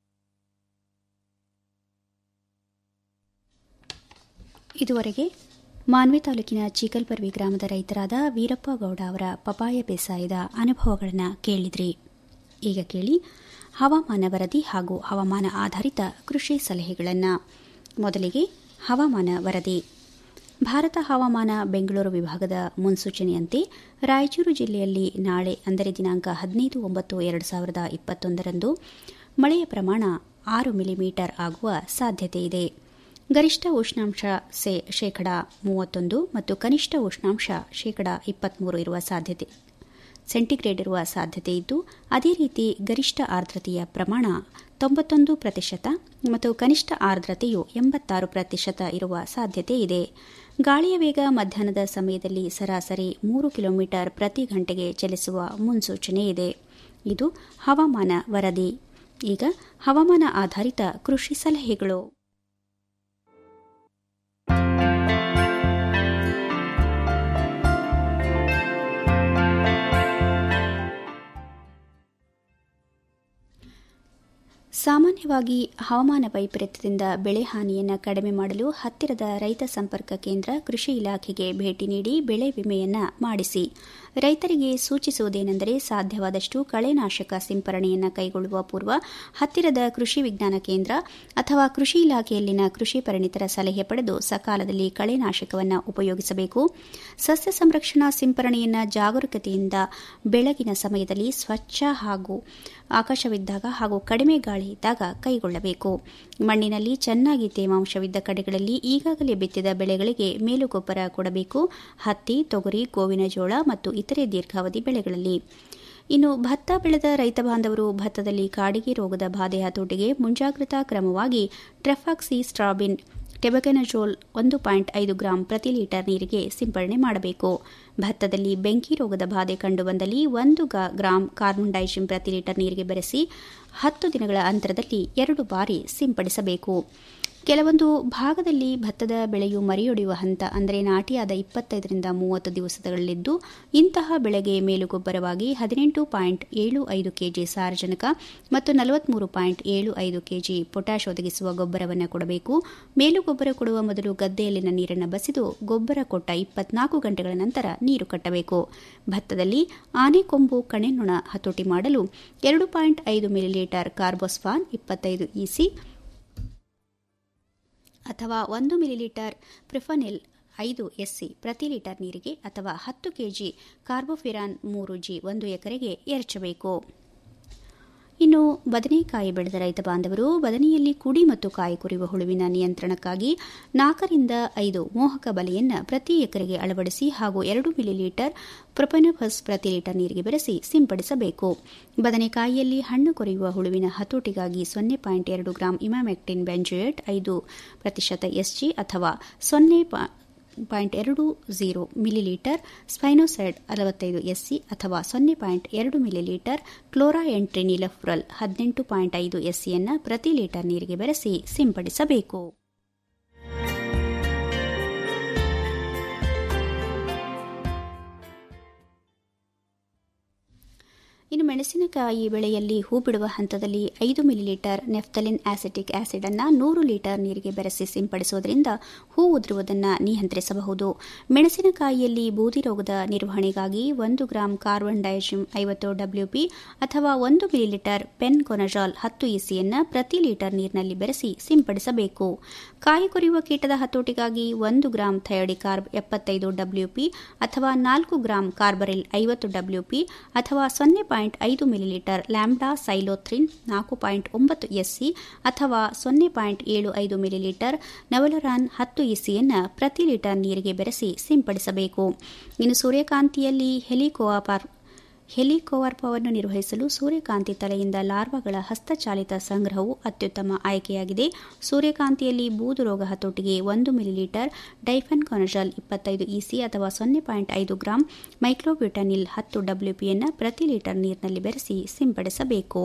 ಇದುವರೆಗೆ ಮಾನ್ವಿ ತಾಲೂಕಿನ ಚೀಕಲ್ಪರ್ವಿ ಗ್ರಾಮದ ರೈತರಾದ ವೀರಪ್ಪ ಗೌಡ ಅವರ ಪಪಾಯ ಬೇಸಾಯದ ಅನುಭವಗಳನ್ನು ಕೇಳಿದ್ರಿ ಈಗ ಕೇಳಿ ಹವಾಮಾನ ವರದಿ ಹಾಗೂ ಹವಾಮಾನ ಆಧಾರಿತ ಕೃಷಿ ಸಲಹೆಗಳನ್ನು ಮೊದಲಿಗೆ ಹವಾಮಾನ ವರದಿ ಭಾರತ ಹವಾಮಾನ ಬೆಂಗಳೂರು ವಿಭಾಗದ ಮುನ್ಸೂಚನೆಯಂತೆ ರಾಯಚೂರು ಜಿಲ್ಲೆಯಲ್ಲಿ ನಾಳೆ ಅಂದರೆ ದಿನಾಂಕ ಹದಿನೈದು ಒಂಬತ್ತು ಎರಡು ಸಾವಿರದ ಇಪ್ಪತ್ತೊಂದರಂದು ಮಳೆಯ ಪ್ರಮಾಣ ಆರು ಮಿಲಿಮೀಟರ್ ಆಗುವ ಸಾಧ್ಯತೆ ಇದೆ ಗರಿಷ್ಠ ಉಷ್ಣಾಂಶ ಸೆ ಶೇಕಡ ಮೂವತ್ತೊಂದು ಮತ್ತು ಕನಿಷ್ಠ ಉಷ್ಣಾಂಶ ಶೇಕಡ ಇಪ್ಪತ್ಮೂರು ಇರುವ ಸಾಧ್ಯತೆ ಸೆಂಟಿಗ್ರೇಡ್ ಇರುವ ಸಾಧ್ಯತೆ ಇದ್ದು ಅದೇ ರೀತಿ ಗರಿಷ್ಠ ಆರ್ದ್ರತೆಯ ಪ್ರಮಾಣ ತೊಂಬತ್ತೊಂದು ಪ್ರತಿಶತ ಮತ್ತು ಕನಿಷ್ಠ ಆರ್ದ್ರತೆಯು ಎಂಬತ್ತಾರು ಪ್ರತಿಶತ ಇರುವ ಸಾಧ್ಯತೆ ಇದೆ ಗಾಳಿಯ ವೇಗ ಮಧ್ಯಾಹ್ನದ ಸಮಯದಲ್ಲಿ ಸರಾಸರಿ ಮೂರು ಕಿಲೋಮೀಟರ್ ಪ್ರತಿ ಗಂಟೆಗೆ ಚಲಿಸುವ ಮುನ್ಸೂಚನೆ ಇದೆ ಇದು ಹವಾಮಾನ ವರದಿ ಈಗ ಹವಾಮಾನ ಆಧಾರಿತ ಕೃಷಿ ಸಲಹೆಗಳು ಸಾಮಾನ್ಯವಾಗಿ ಹವಾಮಾನ ವೈಪರೀತ್ಯದಿಂದ ಬೆಳೆ ಹಾನಿಯನ್ನು ಕಡಿಮೆ ಮಾಡಲು ಹತ್ತಿರದ ರೈತ ಸಂಪರ್ಕ ಕೇಂದ್ರ ಕೃಷಿ ಇಲಾಖೆಗೆ ಭೇಟಿ ನೀಡಿ ಬೆಳೆ ವಿಮೆಯನ್ನ ಮಾಡಿಸಿ ರೈತರಿಗೆ ಸೂಚಿಸುವುದೇನೆಂದರೆ ಸಾಧ್ಯವಾದಷ್ಟು ಕಳೆನಾಶಕ ಸಿಂಪರಣೆಯನ್ನು ಕೈಗೊಳ್ಳುವ ಪೂರ್ವ ಹತ್ತಿರದ ಕೃಷಿ ವಿಜ್ಞಾನ ಕೇಂದ್ರ ಅಥವಾ ಕೃಷಿ ಇಲಾಖೆಯಲ್ಲಿನ ಕೃಷಿ ಪರಿಣಿತರ ಸಲಹೆ ಪಡೆದು ಸಕಾಲದಲ್ಲಿ ಕಳೆನಾಶಕವನ್ನು ಉಪಯೋಗಿಸಬೇಕು ಸಸ್ಯ ಸಂರಕ್ಷಣಾ ಸಿಂಪರಣೆಯನ್ನು ಜಾಗರೂಕತೆಯಿಂದ ಬೆಳಗಿನ ಸಮಯದಲ್ಲಿ ಸ್ವಚ್ಛ ಹಾಗೂ ಆಕಾಶವಿದ್ದಾಗ ಹಾಗೂ ಕಡಿಮೆ ಗಾಳಿ ಇದ್ದಾಗ ಕೈಗೊಳ್ಳಬೇಕು ಮಣ್ಣಿನಲ್ಲಿ ಚೆನ್ನಾಗಿ ತೇವಾಂಶವಿದ್ದ ಕಡೆಗಳಲ್ಲಿ ಈಗಾಗಲೇ ಬಿತ್ತಿದ ಬೆಳೆಗಳಿಗೆ ಮೇಲುಗೊಬ್ಬರ ಕೊಡಬೇಕು ಹತ್ತಿ ತೊಗರಿ ಗೋವಿನ ಜೋಳ ಮತ್ತು ಇತರೆ ದೀರ್ಘಾವಧಿ ಬೆಳೆಗಳಲ್ಲಿ ಇನ್ನು ಭತ್ತ ಬೆಳೆದ ರೈತ ಬಾಂಧವರು ಭತ್ತದಲ್ಲಿ ಕಾಡಿಗೆ ರೋಗದ ಬಾಧೆ ಹತೋಟಿಗೆ ಮುಂಜಾಗ್ರತಾ ಕ್ರಮವಾಗಿ ಟ್ರೆಫಾಕ್ಸಿ ಸ್ಟ್ರಾಬಿನ್ ಟೆಬಕೆನಜೋಲ್ ಒಂದು ಪಾಯಿಂಟ್ ಐದು ಗ್ರಾಂ ಪ್ರತಿ ಲೀಟರ್ ನೀರಿಗೆ ಸಿಂಪಡಣೆ ಮಾಡಬೇಕು ಭತ್ತದಲ್ಲಿ ಬೆಂಕಿ ರೋಗದ ಬಾಧೆ ಕಂಡುಬಂದಲ್ಲಿ ಒಂದು ಗ್ರಾಂ ಕಾರ್ಬನ್ ಡೈಜಿಮ್ ಪ್ರತಿ ಲೀಟರ್ ನೀರಿಗೆ ಬೆರೆಸಿ ಹತ್ತು ದಿನಗಳ ಅಂತರದಲ್ಲಿ ಎರಡು ಬಾರಿ ಸಿಂಪಡಿಸಬೇಕು ಕೆಲವೊಂದು ಭಾಗದಲ್ಲಿ ಭತ್ತದ ಬೆಳೆಯು ಮರಿಯೊಡೆಯುವ ಹಂತ ಅಂದರೆ ನಾಟಿಯಾದ ಇಪ್ಪತ್ತೈದರಿಂದ ಮೂವತ್ತು ದಿವಸಗಳಲ್ಲಿದ್ದು ಇಂತಹ ಬೆಳೆಗೆ ಮೇಲುಗೊಬ್ಬರವಾಗಿ ಹದಿನೆಂಟು ಪಾಯಿಂಟ್ ಏಳು ಐದು ಕೆಜಿ ಸಾರಜನಕ ಮತ್ತು ನಲವತ್ಮೂರು ಪಾಯಿಂಟ್ ಏಳು ಐದು ಕೆಜಿ ಪೊಟ್ಯಾಶ್ ಒದಗಿಸುವ ಗೊಬ್ಬರವನ್ನು ಕೊಡಬೇಕು ಮೇಲುಗೊಬ್ಬರ ಕೊಡುವ ಮೊದಲು ಗದ್ದೆಯಲ್ಲಿನ ನೀರನ್ನು ಬಸಿದು ಗೊಬ್ಬರ ಕೊಟ್ಟ ಇಪ್ಪತ್ನಾಲ್ಕು ಗಂಟೆಗಳ ನಂತರ ನೀರು ಕಟ್ಟಬೇಕು ಭತ್ತದಲ್ಲಿ ಆನೆಕೊಂಬು ಕಣೆನೊಣ ಹತೋಟಿ ಮಾಡಲು ಎರಡು ಪಾಯಿಂಟ್ ಐದು ಮಿಲಿಲೀಟರ್ ಕಾರ್ಬೋಸ್ಫಾನ್ ಇಪ್ಪತ್ತೈದು ಇಸಿ ಅಥವಾ ಒಂದು ಮಿಲಿಲೀಟರ್ ಪ್ರಿಫನೆಲ್ ಐದು ಎಸ್ಸಿ ಪ್ರತಿ ಲೀಟರ್ ನೀರಿಗೆ ಅಥವಾ ಹತ್ತು ಕೆಜಿ ಕಾರ್ಬೋಫಿರಾನ್ ಮೂರು ಜಿ ಒಂದು ಎಕರೆಗೆ ಎರಚಬೇಕು ಇನ್ನು ಬದನೆಕಾಯಿ ಬೆಳೆದ ರೈತ ಬಾಂಧವರು ಬದನೆಯಲ್ಲಿ ಕುಡಿ ಮತ್ತು ಕಾಯಿ ಕುರಿಯುವ ಹುಳುವಿನ ನಿಯಂತ್ರಣಕ್ಕಾಗಿ ನಾಲ್ಕರಿಂದ ಐದು ಮೋಹಕ ಬಲೆಯನ್ನು ಪ್ರತಿ ಎಕರೆಗೆ ಅಳವಡಿಸಿ ಹಾಗೂ ಎರಡು ಮಿಲಿಲೀಟರ್ ಪ್ರೊಪೆನೋಫಸ್ ಪ್ರತಿ ಲೀಟರ್ ನೀರಿಗೆ ಬೆರೆಸಿ ಸಿಂಪಡಿಸಬೇಕು ಬದನೆಕಾಯಿಯಲ್ಲಿ ಹಣ್ಣು ಕೊರೆಯುವ ಹುಳುವಿನ ಹತೋಟಿಗಾಗಿ ಸೊನ್ನೆ ಪಾಯಿಂಟ್ ಎರಡು ಗ್ರಾಂ ಇಮಾಮೆಕ್ಟಿನ್ ಬೆಂಜೋಯೇಟ್ ಐದು ಪ್ರತಿಶತ ಎಸ್ಜಿ ಅಥವಾ ಸೊನ್ನೆ ಪಾಯಿಂಟ್ ಎರಡು ಝೀರೋ ಮಿಲಿಲೀಟರ್ ಸ್ಪೈನೋಸೈಡ್ ಅರವತ್ತೈದು ಎಸ್ಸಿ ಅಥವಾ ಸೊನ್ನೆ ಪಾಯಿಂಟ್ ಎರಡು ಮಿಲಿಲೀಟರ್ ಕ್ಲೋರಾ ಎಂಟ್ರಿನಿಲಫ್ರಲ್ ಹದಿನೆಂಟು ಪಾಯಿಂಟ್ ಐದು ಎಸ್ಸಿಯನ್ನು ಪ್ರತಿ ಲೀಟರ್ ನೀರಿಗೆ ಬೆರೆಸಿ ಸಿಂಪಡಿಸಬೇಕು ಇನ್ನು ಮೆಣಸಿನಕಾಯಿ ಬೆಳೆಯಲ್ಲಿ ಹೂ ಬಿಡುವ ಹಂತದಲ್ಲಿ ಐದು ಮಿಲಿಲೀಟರ್ ನೆಫ್ತಲಿನ್ ಆಸಿಟಿಕ್ ಆಸಿಡ್ ಅನ್ನು ನೂರು ಲೀಟರ್ ನೀರಿಗೆ ಬೆರೆಸಿ ಸಿಂಪಡಿಸುವುದರಿಂದ ಹೂ ಉದುರುವುದನ್ನು ನಿಯಂತ್ರಿಸಬಹುದು ಮೆಣಸಿನಕಾಯಿಯಲ್ಲಿ ಬೂದಿ ರೋಗದ ನಿರ್ವಹಣೆಗಾಗಿ ಒಂದು ಗ್ರಾಂ ಕಾರ್ಬನ್ ಡೈಜಿಮ್ ಐವತ್ತು ಡಬ್ಲ್ಯೂಪಿ ಅಥವಾ ಒಂದು ಮಿಲಿಲೀಟರ್ ಪೆನ್ ಕೊನಜಾಲ್ ಹತ್ತು ಇಸಿಯನ್ನು ಪ್ರತಿ ಲೀಟರ್ ನೀರಿನಲ್ಲಿ ಬೆರೆಸಿ ಸಿಂಪಡಿಸಬೇಕು ಕಾಯಿ ಕೊರೆಯುವ ಕೀಟದ ಹತೋಟಿಗಾಗಿ ಒಂದು ಗ್ರಾಂ ಥಯೋಡಿಕಾರ್ಬ್ ಎಪ್ಪತ್ತೈದು ಡಬ್ಲ್ಯೂಪಿ ಅಥವಾ ನಾಲ್ಕು ಗ್ರಾಂ ಕಾರ್ಬರಿಲ್ ಐವತ್ತು ಡಬ್ಲ್ಯೂಪಿ ಅಥವಾ ಸೊನ್ನೆ ಪಾಯಿಂಟ್ ಐದು ಮಿಲಿಲೀಟರ್ ಲ್ಯಾಂಬ್ಡಾ ಸೈಲೋಥ್ರಿನ್ ನಾಲ್ಕು ಪಾಯಿಂಟ್ ಒಂಬತ್ತು ಎಸ್ಸಿ ಅಥವಾ ಸೊನ್ನೆ ಪಾಯಿಂಟ್ ಏಳು ಐದು ಮಿಲಿಲೀಟರ್ ನವಲರಾನ್ ಹತ್ತು ಇಸಿಯನ್ನು ಪ್ರತಿ ಲೀಟರ್ ನೀರಿಗೆ ಬೆರೆಸಿ ಸಿಂಪಡಿಸಬೇಕು ಇನ್ನು ಸೂರ್ಯಕಾಂತಿಯಲ್ಲಿ ಹೆಲಿಕೋಆಪಾರ್ ಹೆಲಿಕೋವರ್ಪವನ್ನು ನಿರ್ವಹಿಸಲು ಸೂರ್ಯಕಾಂತಿ ತಲೆಯಿಂದ ಲಾರ್ವಾಗಳ ಹಸ್ತಚಾಲಿತ ಸಂಗ್ರಹವು ಅತ್ಯುತ್ತಮ ಆಯ್ಕೆಯಾಗಿದೆ ಸೂರ್ಯಕಾಂತಿಯಲ್ಲಿ ಬೂದು ರೋಗ ಹತೋಟಿಗೆ ಒಂದು ಮಿಲಿಲೀಟರ್ ಡೈಫನ್ ಕೊನಜಾಲ್ ಇಪ್ಪತ್ತೈದು ಇಸಿ ಅಥವಾ ಸೊನ್ನೆ ಪಾಯಿಂಟ್ ಐದು ಗ್ರಾಂ ಮೈಕ್ರೋಬ್ಯೂಟನಿಲ್ ಹತ್ತು ಡಬ್ಲ್ಯೂಪಿಯನ್ನು ಪ್ರತಿ ಲೀಟರ್ ನೀರಿನಲ್ಲಿ ಬೆರೆಸಿ ಸಿಂಪಡಿಸಬೇಕು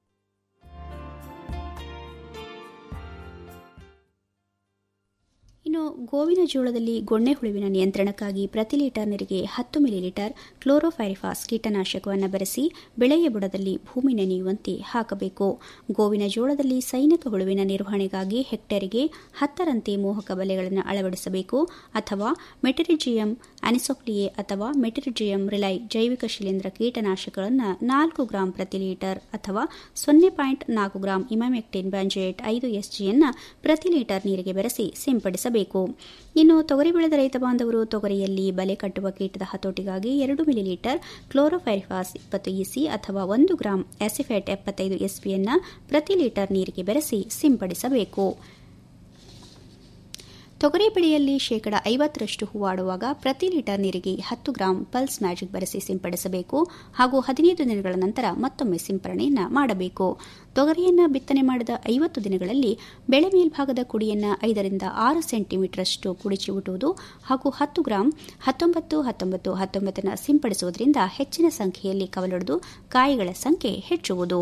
ಇನ್ನು ಗೋವಿನ ಜೋಳದಲ್ಲಿ ಗೊಣ್ಣೆ ಹುಳುವಿನ ನಿಯಂತ್ರಣಕ್ಕಾಗಿ ಪ್ರತಿ ಲೀಟರ್ ನೀರಿಗೆ ಹತ್ತು ಮಿಲಿಲೀಟರ್ ಕ್ಲೋರೋಫೈರಿಫಾಸ್ ಕೀಟನಾಶಕವನ್ನು ಬೆರೆಸಿ ಬೆಳೆಯ ಬುಡದಲ್ಲಿ ಭೂಮಿ ನೆನೆಯುವಂತೆ ಹಾಕಬೇಕು ಗೋವಿನ ಜೋಳದಲ್ಲಿ ಸೈನಿಕ ಹುಳುವಿನ ನಿರ್ವಹಣೆಗಾಗಿ ಹೆಕ್ಟೇರಿಗೆ ಹತ್ತರಂತೆ ಮೋಹಕ ಬಲೆಗಳನ್ನು ಅಳವಡಿಸಬೇಕು ಅಥವಾ ಮೆಟರಿಜಿಯಂ ಅನಿಸೋಕ್ಲಿಯೆ ಅಥವಾ ಮೆಟರಿಜಿಯಂ ರಿಲೈ ಜೈವಿಕ ಶಿಲೀಂಧ್ರ ಕೀಟನಾಶಕಗಳನ್ನು ನಾಲ್ಕು ಗ್ರಾಂ ಪ್ರತಿ ಲೀಟರ್ ಅಥವಾ ಸೊನ್ನೆ ಪಾಯಿಂಟ್ ನಾಲ್ಕು ಗ್ರಾಂ ಇಮಾಮೆಕ್ಟಿನ್ ಬ್ಯಾಂಜೇಟ್ ಐದು ಎಸ್ಜಿಯನ್ನು ಪ್ರತಿ ಲೀಟರ್ ನೀರಿಗೆ ಬೆರೆಸಿ ಸಿಂಪಡಿಸಬೇಕು ಇನ್ನು ತೊಗರಿ ಬೆಳೆದ ರೈತ ಬಾಂಧವರು ತೊಗರಿಯಲ್ಲಿ ಬಲೆ ಕಟ್ಟುವ ಕೀಟದ ಹತೋಟಿಗಾಗಿ ಎರಡು ಮಿಲಿಲೀಟರ್ ಕ್ಲೋರೋಫೈರಿಫಾಸ್ ಇಪ್ಪತ್ತು ಇಸಿ ಅಥವಾ ಒಂದು ಗ್ರಾಂ ಆಸಿಫೇಟ್ ಎಪ್ಪತ್ತೈದು ಎಸ್ಪಿಯನ್ನು ಪ್ರತಿ ಲೀಟರ್ ನೀರಿಗೆ ಬೆರೆಸಿ ಸಿಂಪಡಿಸಬೇಕು ತೊಗರಿ ಬೆಳೆಯಲ್ಲಿ ಶೇಕಡ ಐವತ್ತರಷ್ಟು ಹೂವಾಡುವಾಗ ಪ್ರತಿ ಲೀಟರ್ ನೀರಿಗೆ ಹತ್ತು ಗ್ರಾಂ ಪಲ್ಸ್ ಮ್ಯಾಜಿಕ್ ಬೆರೆಸಿ ಸಿಂಪಡಿಸಬೇಕು ಹಾಗೂ ಹದಿನೈದು ದಿನಗಳ ನಂತರ ಮತ್ತೊಮ್ಮೆ ಸಿಂಪರಣೆಯನ್ನು ಮಾಡಬೇಕು ತೊಗರಿಯನ್ನು ಬಿತ್ತನೆ ಮಾಡಿದ ಐವತ್ತು ದಿನಗಳಲ್ಲಿ ಬೆಳೆ ಮೇಲ್ಭಾಗದ ಕುಡಿಯನ್ನು ಐದರಿಂದ ಆರು ಸೆಂಟಿಮೀಟರ್ಷ್ಟು ಕುಡಿ ಚಿವುಟುವುದು ಹಾಗೂ ಹತ್ತು ಗ್ರಾಂ ಹತ್ತೊಂಬತ್ತು ಹತ್ತೊಂಬತ್ತು ಹತ್ತೊಂಬತ್ತನ್ನು ಸಿಂಪಡಿಸುವುದರಿಂದ ಹೆಚ್ಚಿನ ಸಂಖ್ಯೆಯಲ್ಲಿ ಕವಲೊಡೆದು ಕಾಯಿಗಳ ಸಂಖ್ಯೆ ಹೆಚ್ಚುವುದು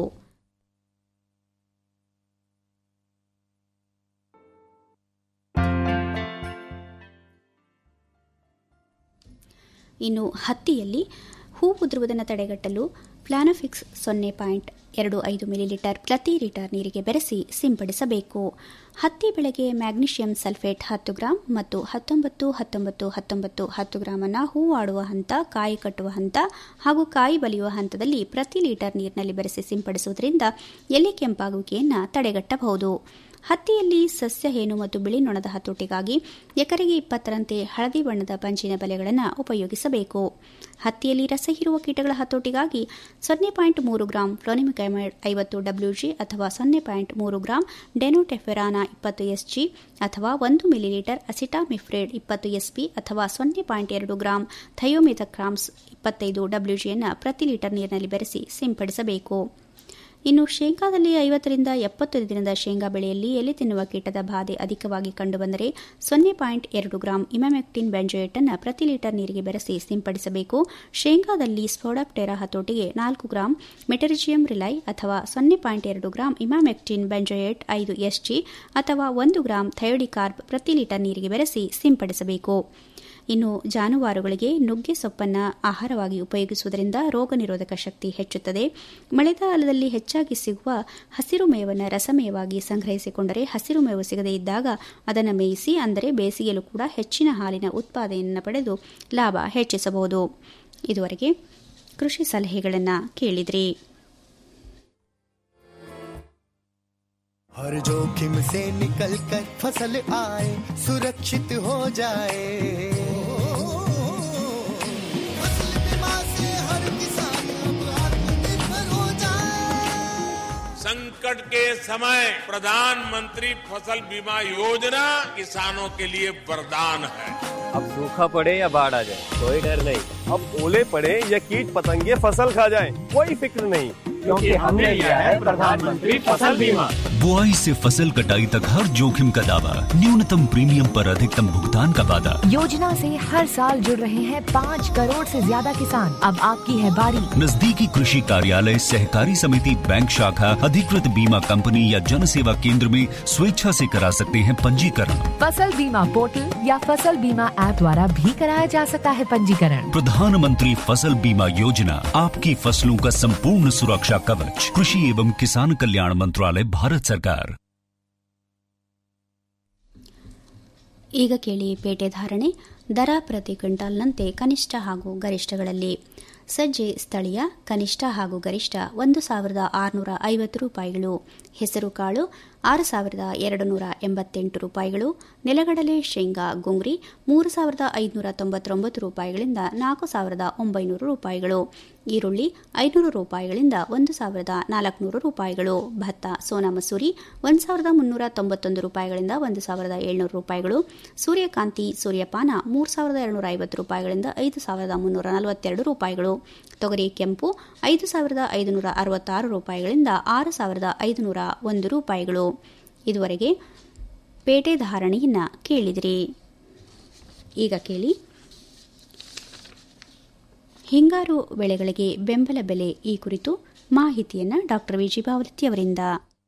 ಇನ್ನು ಹತ್ತಿಯಲ್ಲಿ ಹೂ ಉದುರುವುದನ್ನು ತಡೆಗಟ್ಟಲು ಪ್ಲಾನಫಿಕ್ಸ್ ಸೊನ್ನೆ ಪಾಯಿಂಟ್ ಎರಡು ಐದು ಮಿಲಿಲೀಟರ್ ಪ್ರತಿ ಲೀಟರ್ ನೀರಿಗೆ ಬೆರೆಸಿ ಸಿಂಪಡಿಸಬೇಕು ಹತ್ತಿ ಬೆಳೆಗೆ ಮ್ಯಾಗ್ನೀಷಿಯಂ ಸಲ್ಫೇಟ್ ಹತ್ತು ಗ್ರಾಂ ಮತ್ತು ಹತ್ತೊಂಬತ್ತು ಹತ್ತೊಂಬತ್ತು ಹತ್ತೊಂಬತ್ತು ಹತ್ತು ಗ್ರಾಮನ್ನು ಹೂವಾಡುವ ಹಂತ ಕಾಯಿ ಕಟ್ಟುವ ಹಂತ ಹಾಗೂ ಕಾಯಿ ಬಲಿಯುವ ಹಂತದಲ್ಲಿ ಪ್ರತಿ ಲೀಟರ್ ನೀರಿನಲ್ಲಿ ಬೆರೆಸಿ ಸಿಂಪಡಿಸುವುದರಿಂದ ಎಲೆ ಕೆಂಪಾಗುವಿಕೆಯನ್ನು ತಡೆಗಟ್ಟಬಹುದು ಹತ್ತಿಯಲ್ಲಿ ಸಸ್ಯ ಹೇನು ಮತ್ತು ಬಿಳಿ ನೊಣದ ಹತೋಟಿಗಾಗಿ ಎಕರೆಗೆ ಇಪ್ಪತ್ತರಂತೆ ಹಳದಿ ಬಣ್ಣದ ಪಂಚಿನ ಬಲೆಗಳನ್ನು ಉಪಯೋಗಿಸಬೇಕು ಹತ್ತಿಯಲ್ಲಿ ರಸ ಹೀರುವ ಕೀಟಗಳ ಹತೋಟಿಗಾಗಿ ಸೊನ್ನೆ ಪಾಯಿಂಟ್ ಮೂರು ಗ್ರಾಂ ಫ್ಲೋನಿಮಿಕೈಮೈಡ್ ಐವತ್ತು ಡಬ್ಲ್ಯೂಜಿ ಅಥವಾ ಸೊನ್ನೆ ಪಾಯಿಂಟ್ ಮೂರು ಗ್ರಾಂ ಡೆನೋಟೆಫೆರಾನಾ ಇಪ್ಪತ್ತು ಎಸ್ಜಿ ಅಥವಾ ಒಂದು ಮಿಲಿಲೀಟರ್ ಅಸಿಟಾಮಿಫ್ರೇಡ್ ಇಪ್ಪತ್ತು ಎಸ್ಪಿ ಅಥವಾ ಸೊನ್ನೆ ಪಾಯಿಂಟ್ ಎರಡು ಗ್ರಾಂ ಥಯೋಮಿಥಕ್ರಾಮ್ಸ್ ಇಪ್ಪತ್ತೈದು ಡಬ್ಲ್ಯೂಜಿಯನ್ನು ಪ್ರತಿ ಲೀಟರ್ ನೀರಿನಲ್ಲಿ ಬೆರೆಸಿ ಸಿಂಪಡಿಸಬೇಕು ಇನ್ನು ಶೇಂಗಾದಲ್ಲಿ ಐವತ್ತರಿಂದ ಎಪ್ಪತ್ತು ದಿನದ ಶೇಂಗಾ ಬೆಳೆಯಲ್ಲಿ ಎಲೆ ತಿನ್ನುವ ಕೀಟದ ಬಾಧೆ ಅಧಿಕವಾಗಿ ಕಂಡುಬಂದರೆ ಸೊನ್ನೆ ಪಾಯಿಂಟ್ ಎರಡು ಗ್ರಾಂ ಇಮಾಮೆಕ್ಟಿನ್ ಬೆಂಜೋಯೇಟನ್ನು ಪ್ರತಿ ಲೀಟರ್ ನೀರಿಗೆ ಬೆರೆಸಿ ಸಿಂಪಡಿಸಬೇಕು ಶೇಂಗಾದಲ್ಲಿ ಸ್ಪೋಡಾಪ್ಟೆರಾ ಹತೋಟಿಗೆ ನಾಲ್ಕು ಗ್ರಾಂ ಮೆಟರಿಜಿಯಂ ರಿಲೈ ಅಥವಾ ಸೊನ್ನೆ ಪಾಯಿಂಟ್ ಎರಡು ಗ್ರಾಂ ಇಮಾಮೆಕ್ಟಿನ್ ಬೆಂಜೋಯೇಟ್ ಐದು ಎಸ್ಜಿ ಅಥವಾ ಒಂದು ಗ್ರಾಂ ಥಯೋಡಿಕಾರ್ಬ್ ಪ್ರತಿ ಲೀಟರ್ ನೀರಿಗೆ ಬೆರೆಸಿ ಸಿಂಪಡಿಸಬೇಕು ಇನ್ನು ಜಾನುವಾರುಗಳಿಗೆ ನುಗ್ಗೆ ಸೊಪ್ಪನ್ನು ಆಹಾರವಾಗಿ ಉಪಯೋಗಿಸುವುದರಿಂದ ರೋಗ ನಿರೋಧಕ ಶಕ್ತಿ ಹೆಚ್ಚುತ್ತದೆ ಮಳೆಗಾಲದಲ್ಲಿ ಹೆಚ್ಚಾಗಿ ಸಿಗುವ ಹಸಿರು ಮೇವನ್ನು ರಸಮೇವಾಗಿ ಸಂಗ್ರಹಿಸಿಕೊಂಡರೆ ಹಸಿರು ಮೇವು ಸಿಗದೇ ಇದ್ದಾಗ ಅದನ್ನು ಮೇಯಿಸಿ ಅಂದರೆ ಬೇಸಿಗೆಯಲ್ಲೂ ಕೂಡ ಹೆಚ್ಚಿನ ಹಾಲಿನ ಉತ್ಪಾದನೆಯನ್ನು ಪಡೆದು ಲಾಭ ಹೆಚ್ಚಿಸಬಹುದು ಇದುವರೆಗೆ ಕೃಷಿ ಸಲಹೆಗಳನ್ನು ಕೇಳಿದ್ರಿ हर जोखिम से निकल कर फसल आए सुरक्षित हो जाए फसल बीमा से हर किसान अब आत्मनिर्भर हो जाए संकट के समय प्रधानमंत्री फसल बीमा योजना किसानों के लिए वरदान है अब सूखा पड़े या बाढ़ आ जाए कोई डर नहीं अब ओले पड़े या कीट पतंगे फसल खा जाए कोई फिक्र नहीं क्योंकि हमने लिया है प्रधानमंत्री फसल बीमा बुआई से फसल कटाई तक हर जोखिम का दावा न्यूनतम प्रीमियम पर अधिकतम भुगतान का वादा योजना से हर साल जुड़ रहे हैं पाँच करोड़ से ज्यादा किसान अब आपकी है बारी नजदीकी कृषि कार्यालय सहकारी समिति बैंक शाखा अधिकृत बीमा कंपनी या जन सेवा केंद्र में स्वेच्छा से करा सकते हैं पंजीकरण फसल बीमा पोर्टल या फसल बीमा ऐप द्वारा भी कराया जा सकता है पंजीकरण प्रधानमंत्री फसल बीमा योजना आपकी फसलों का संपूर्ण सुरक्षा कवच कृषि एवं किसान कल्याण मंत्रालय भारत सरकार ಈಗ ಕೇಳಿ ಪೇಟೆ ಧಾರಣೆ ದರ ಪ್ರತಿ ಕ್ವಿಂಟಾಲ್ನಂತೆ ಕನಿಷ್ಠ ಹಾಗೂ ಗರಿಷ್ಠಗಳಲ್ಲಿ ಸಜ್ಜೆ ಸ್ಥಳೀಯ ಕನಿಷ್ಠ ಹಾಗೂ ಗರಿಷ್ಠ ಒಂದು ಸಾವಿರದ ಆರುನೂರ ಐವತ್ತು ರೂಪಾಯಿಗಳು ಹೆಸರುಕಾಳು ಆರು ಸಾವಿರದ ಎರಡು ನೂರ ಎಂಬತ್ತೆಂಟು ರೂಪಾಯಿಗಳು ನೆಲಗಡಲೆ ಶೇಂಗಾ ಗುಂಗ್ರಿ ಮೂರು ಸಾವಿರದ ಐದುನೂರ ತೊಂಬತ್ತೊಂಬತ್ತು ರೂಪಾಯಿಗಳಿಂದ ನಾಲ್ಕು ಸಾವಿರದ ಒಂಬೈನೂರು ರೂಪಾಯಿಗಳು ಈರುಳ್ಳಿ ಐನೂರು ರೂಪಾಯಿಗಳಿಂದ ಒಂದು ಸಾವಿರದ ನಾಲ್ಕುನೂರು ರೂಪಾಯಿಗಳು ಭತ್ತ ಸೋನಾ ಮಸೂರಿ ಒಂದು ಸಾವಿರದ ಮುನ್ನೂರ ತೊಂಬತ್ತೊಂದು ರೂಪಾಯಿಗಳಿಂದ ಒಂದು ಸಾವಿರದ ಏಳ್ನೂರು ರೂಪಾಯಿಗಳು ಸೂರ್ಯಕಾಂತಿ ಸೂರ್ಯಪಾನ ಮೂರು ಸಾವಿರದ ಎರಡುನೂರ ಐವತ್ತು ರೂಪಾಯಿಗಳಿಂದ ಐದು ಸಾವಿರದ ಮುನ್ನೂರ ನಲವತ್ತೆರಡು ರೂಪಾಯಿಗಳು ತೊಗರಿ ಕೆಂಪು ಐದು ಸಾವಿರದ ಐದುನೂರ ಅರವತ್ತಾರು ರೂಪಾಯಿಗಳಿಂದ ಆರು ಸಾವಿರದ ಐದುನೂರ ಒಂದು ರೂಪಾಯಿಗಳು ಇದುವರೆಗೆ ಪೇಟೆ ಧಾರಣೆಯನ್ನ ಕೇಳಿದಿರಿ ಈಗ ಕೇಳಿ ಹಿಂಗಾರು ಬೆಳೆಗಳಿಗೆ ಬೆಂಬಲ ಬೆಲೆ ಈ ಕುರಿತು ಮಾಹಿತಿಯನ್ನು ಡಾಕ್ಟರ್ ವಿಜಯಭಾವತಿ ಅವರಿಂದ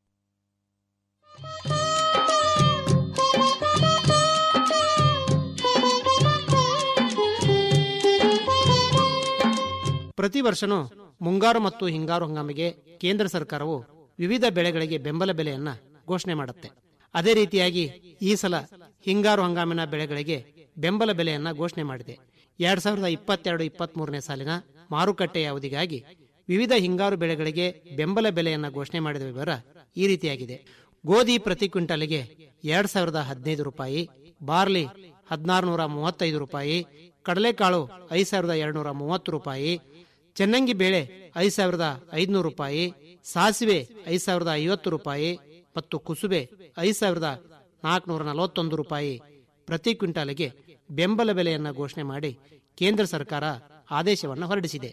ಪ್ರತಿ ವರ್ಷನೂ ಮುಂಗಾರು ಮತ್ತು ಹಿಂಗಾರು ಹಂಗಾಮಿಗೆ ಕೇಂದ್ರ ಸರ್ಕಾರವು ವಿವಿಧ ಬೆಳೆಗಳಿಗೆ ಬೆಂಬಲ ಬೆಲೆಯನ್ನ ಘೋಷಣೆ ಮಾಡುತ್ತೆ ಅದೇ ರೀತಿಯಾಗಿ ಈ ಸಲ ಹಿಂಗಾರು ಹಂಗಾಮಿನ ಬೆಳೆಗಳಿಗೆ ಬೆಂಬಲ ಬೆಲೆಯನ್ನ ಘೋಷಣೆ ಮಾಡಿದೆ ಎರಡ್ ಸಾವಿರದ ಇಪ್ಪತ್ತೆರಡು ಇಪ್ಪತ್ತ್ ಮೂರನೇ ಸಾಲಿನ ಮಾರುಕಟ್ಟೆಯ ಅವಧಿಗಾಗಿ ವಿವಿಧ ಹಿಂಗಾರು ಬೆಳೆಗಳಿಗೆ ಬೆಂಬಲ ಬೆಲೆಯನ್ನ ಘೋಷಣೆ ಮಾಡಿದ ವಿವರ ಈ ರೀತಿಯಾಗಿದೆ ಗೋಧಿ ಪ್ರತಿ ಕ್ವಿಂಟಲ್ಗೆ ಎರಡ್ ಸಾವಿರದ ಹದಿನೈದು ರೂಪಾಯಿ ಬಾರ್ಲಿ ಹದಿನಾರು ನೂರ ಮೂವತ್ತೈದು ರೂಪಾಯಿ ಕಡಲೆಕಾಳು ಐದು ಸಾವಿರದ ಎರಡುನೂರ ಮೂವತ್ತು ರೂಪಾಯಿ ಚೆನ್ನಂಗಿ ಬೇಳೆ ಐದು ಸಾವಿರದ ಐದುನೂರು ರೂಪಾಯಿ ಸಾಸಿವೆ ಐದು ಸಾವಿರದ ಐವತ್ತು ರೂಪಾಯಿ ಮತ್ತು ಕುಸುಬೆ ಐದು ಸಾವಿರದ ನಾಲ್ಕುನೂರ ನಲವತ್ತೊಂದು ರೂಪಾಯಿ ಪ್ರತಿ ಕ್ವಿಂಟಾಲಿಗೆ ಬೆಂಬಲ ಬೆಲೆಯನ್ನು ಘೋಷಣೆ ಮಾಡಿ ಕೇಂದ್ರ ಸರ್ಕಾರ ಆದೇಶವನ್ನು ಹೊರಡಿಸಿದೆ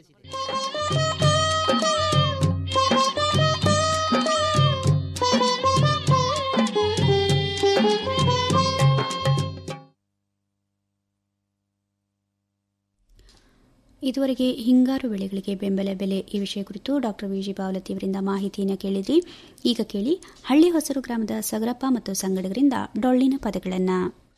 ಇದುವರೆಗೆ ಹಿಂಗಾರು ಬೆಳೆಗಳಿಗೆ ಬೆಂಬಲ ಬೆಲೆ ಈ ವಿಷಯ ಕುರಿತು ಡಾಕ್ಟರ್ ವಿಜಿ ಬಾವಲತಿ ಅವರಿಂದ ಮಾಹಿತಿಯನ್ನು ಕೇಳಿದ್ರಿ ಈಗ ಕೇಳಿ ಹಳ್ಳಿ ಹೊಸರು ಗ್ರಾಮದ ಸಗರಪ್ಪ ಮತ್ತು ಸಂಗಡಿಗರಿಂದ ಡೊಳ್ಳಿನ ಪದಗಳನ್ನು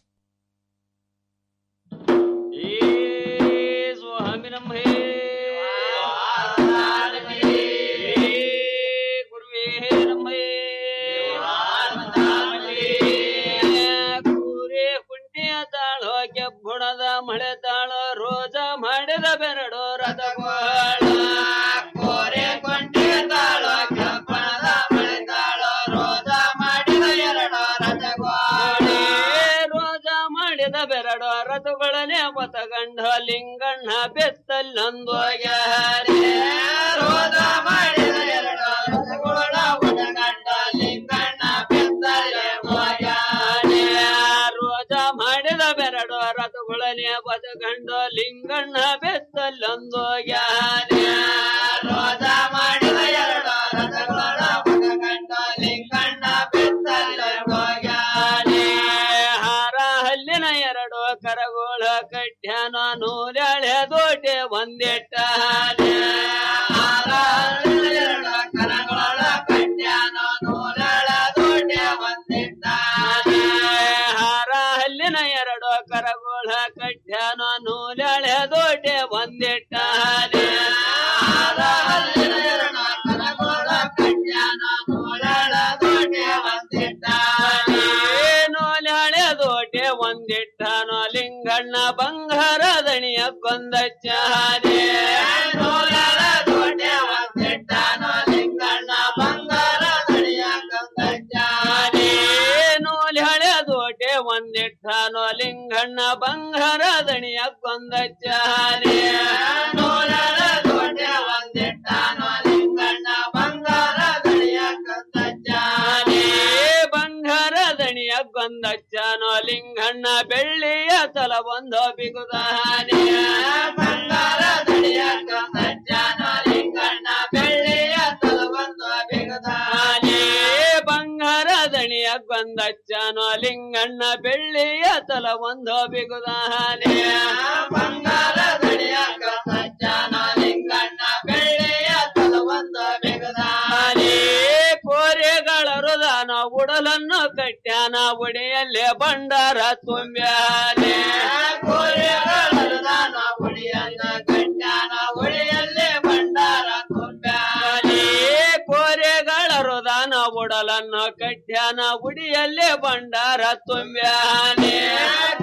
ಕೆಬ್ಬುಣದ ಮಳೆ ತಾಳ ರೋಜ ಮಾಡಿದ ಬೆರಡು ರಥಗೋಳ ಕೋರೆ ಕೊಂಡೆ ತಾಳ ಕೆಬ್ಬಣದ ಮಳೆ ತಾಳ ರೋಜ ಮಾಡಿದ ಎರಡು ರಥಗೋಳ ರೋಜ ಮಾಡಿದ ಬೆರಡು ರಥಗಳನೆ ಮತಗಂಡ ಲಿಂಗಣ್ಣ ಬೆತ್ತಲ್ಲೊಂದು ರೋಜ ಮಾಡಿದ ಎರಡು ರಥಗಳ ಮತಗಂಡ ಲಿಂಗಣ್ಣ ಬೆತ್ತಲೆ ಹೋಗ್ಯಾನೆ ರೋಜ ಮಾಡಿದ ಬೆರಡು ರಥಗಳನೆ ಬದಗಂಡು ಲಿಂಗಣ್ಣ ಬೆತ್ತಲ್ಲೊಂದು ಗ್ಯಾನೆ ರೋಜ ಮಾಡಿದ ಎರಡು ರಥಗಳ ಬದಗಂಡ ಲಿಂಗಣ್ಣ ಬೆತ್ತಲೆ ಹೋಗ್ಯಾನೆ ಹಾರ ಹಲ್ಲಿನ ಎರಡು ಕರಗೋಳ ಕಟ್ಯಾನ ನೂಲೆಳೆ ದೋಟೆ ಒಂದಿಟ್ಟಾನೆ ಹಾರ ಹಲ್ಲಿನ ಎರಡು ಕರಗೋಳ ಕಟ್ಯಾನ ನೂಲೆಳೆ ದೋಟೆ ಒಂದಿಟ್ಟಾನೆ ಹಾರ ಹಲ್ಲಿನ ಎರಡು ಕರಗೋಳ ಕಟ್ಯಾನ ನೂಲೆಳೆ ದೋಟೆ ಒಂದಿಟ್ಟಾನೆ ಹಾರ ಹಲ್ಲಿನ ಎರಡು ಕರಗೋಳ ಕಟ್ಯಾನ ನೂಲೆಳೆ ದೋಟೆ ಒಂದಿಟ್ಟಾನೆ ನೂಲೆಳೆ ದೋಟೆ ಒಂದಿಟ್ಟಾನೋ ಲಿಂಗಣ್ಣ ಬಂಗಾರ ದಣಿಯ ಕೊಂದಚ್ಚಾನೆ ನೂಲೆಳ ದೋಟೆ ಒಂದಿಟ್ಟಾನೋ ಲಿಂಗಣ್ಣ ಬಂಗಾರ ದಣಿಯ ಕೊಂದಚ್ಚಾನೆ ನೂಲೆಳೆ ದೋಟೆ ಒಂದಿಟ್ಟಾನೋ ಲಿಂಗಣ್ಣ ಬಂಗಾರ ದಣಿಯ ಕೊಂದಚ್ಚಾನೆ ನೂಲೆಳ ದೋಟೆ ಒಂದಿಟ್ಟಾನೋ ಲಿಂಗಣ್ಣ ಬಂಗಾರ ದಣಿಯ ಕೊಂದಚ್ಚಾನೆ ಬಂಗಾರ ದಣಿಯ ಗೊಂದಚ್ಚನೋ ಲಿಂಗಣ್ಣ ಬೆಳ್ಳಿಯ ತಲ ಒಂದು ಬಿಗುದಾನೆ ಬಂಗಾರ ದಣಿಯ ಗೊಂದಚ್ಚನೋ ಲಿಂಗಣ್ಣ ಬೆಳ್ಳಿಯ ತಲ ಒಂದು ಬಿಗುದಾನೆ ಬಂಗಾರ ಬಂದಚ್ಚನೋ ಲಿಂಗಣ್ಣ ಬೆಳ್ಳಿಯ ತಲ ಒಂದು ಬಿಗುದಾನೆ ಬಂಗಾರ ದಡಿಯಾಗ ಸಜ್ಜನೋ ಲಿಂಗಣ್ಣ ಬೆಳ್ಳಿಯ ತಲ ಒಂದು ಬಿಗುದಾನೆ ಕೋರೆಗಳ ಹೃದನ ಉಡಲನ್ನು ಕಟ್ಟ್ಯಾನ ಉಡಿಯಲ್ಲಿ ಭಂಡಾರ ತುಂಬ್ಯಾನೆ ಕೋರೆಗಳ ಹೃದನ ಉಡಿಯನ್ನ ಕಟ್ಟ್ಯಾನ ಉಡಿಯಲ್ಲಿ ಭಂಡಾರ ತುಂಬ್ಯಾನೆ ಕೋರೆಗಳ ಹೃದನ ಉಡಲನ್ನು ಕಟ್ಟ್ಯಾನ ಉಡಿಯಲ್ಲಿ ಭಂಡಾರ ತುಂಬ್ಯಾನೆ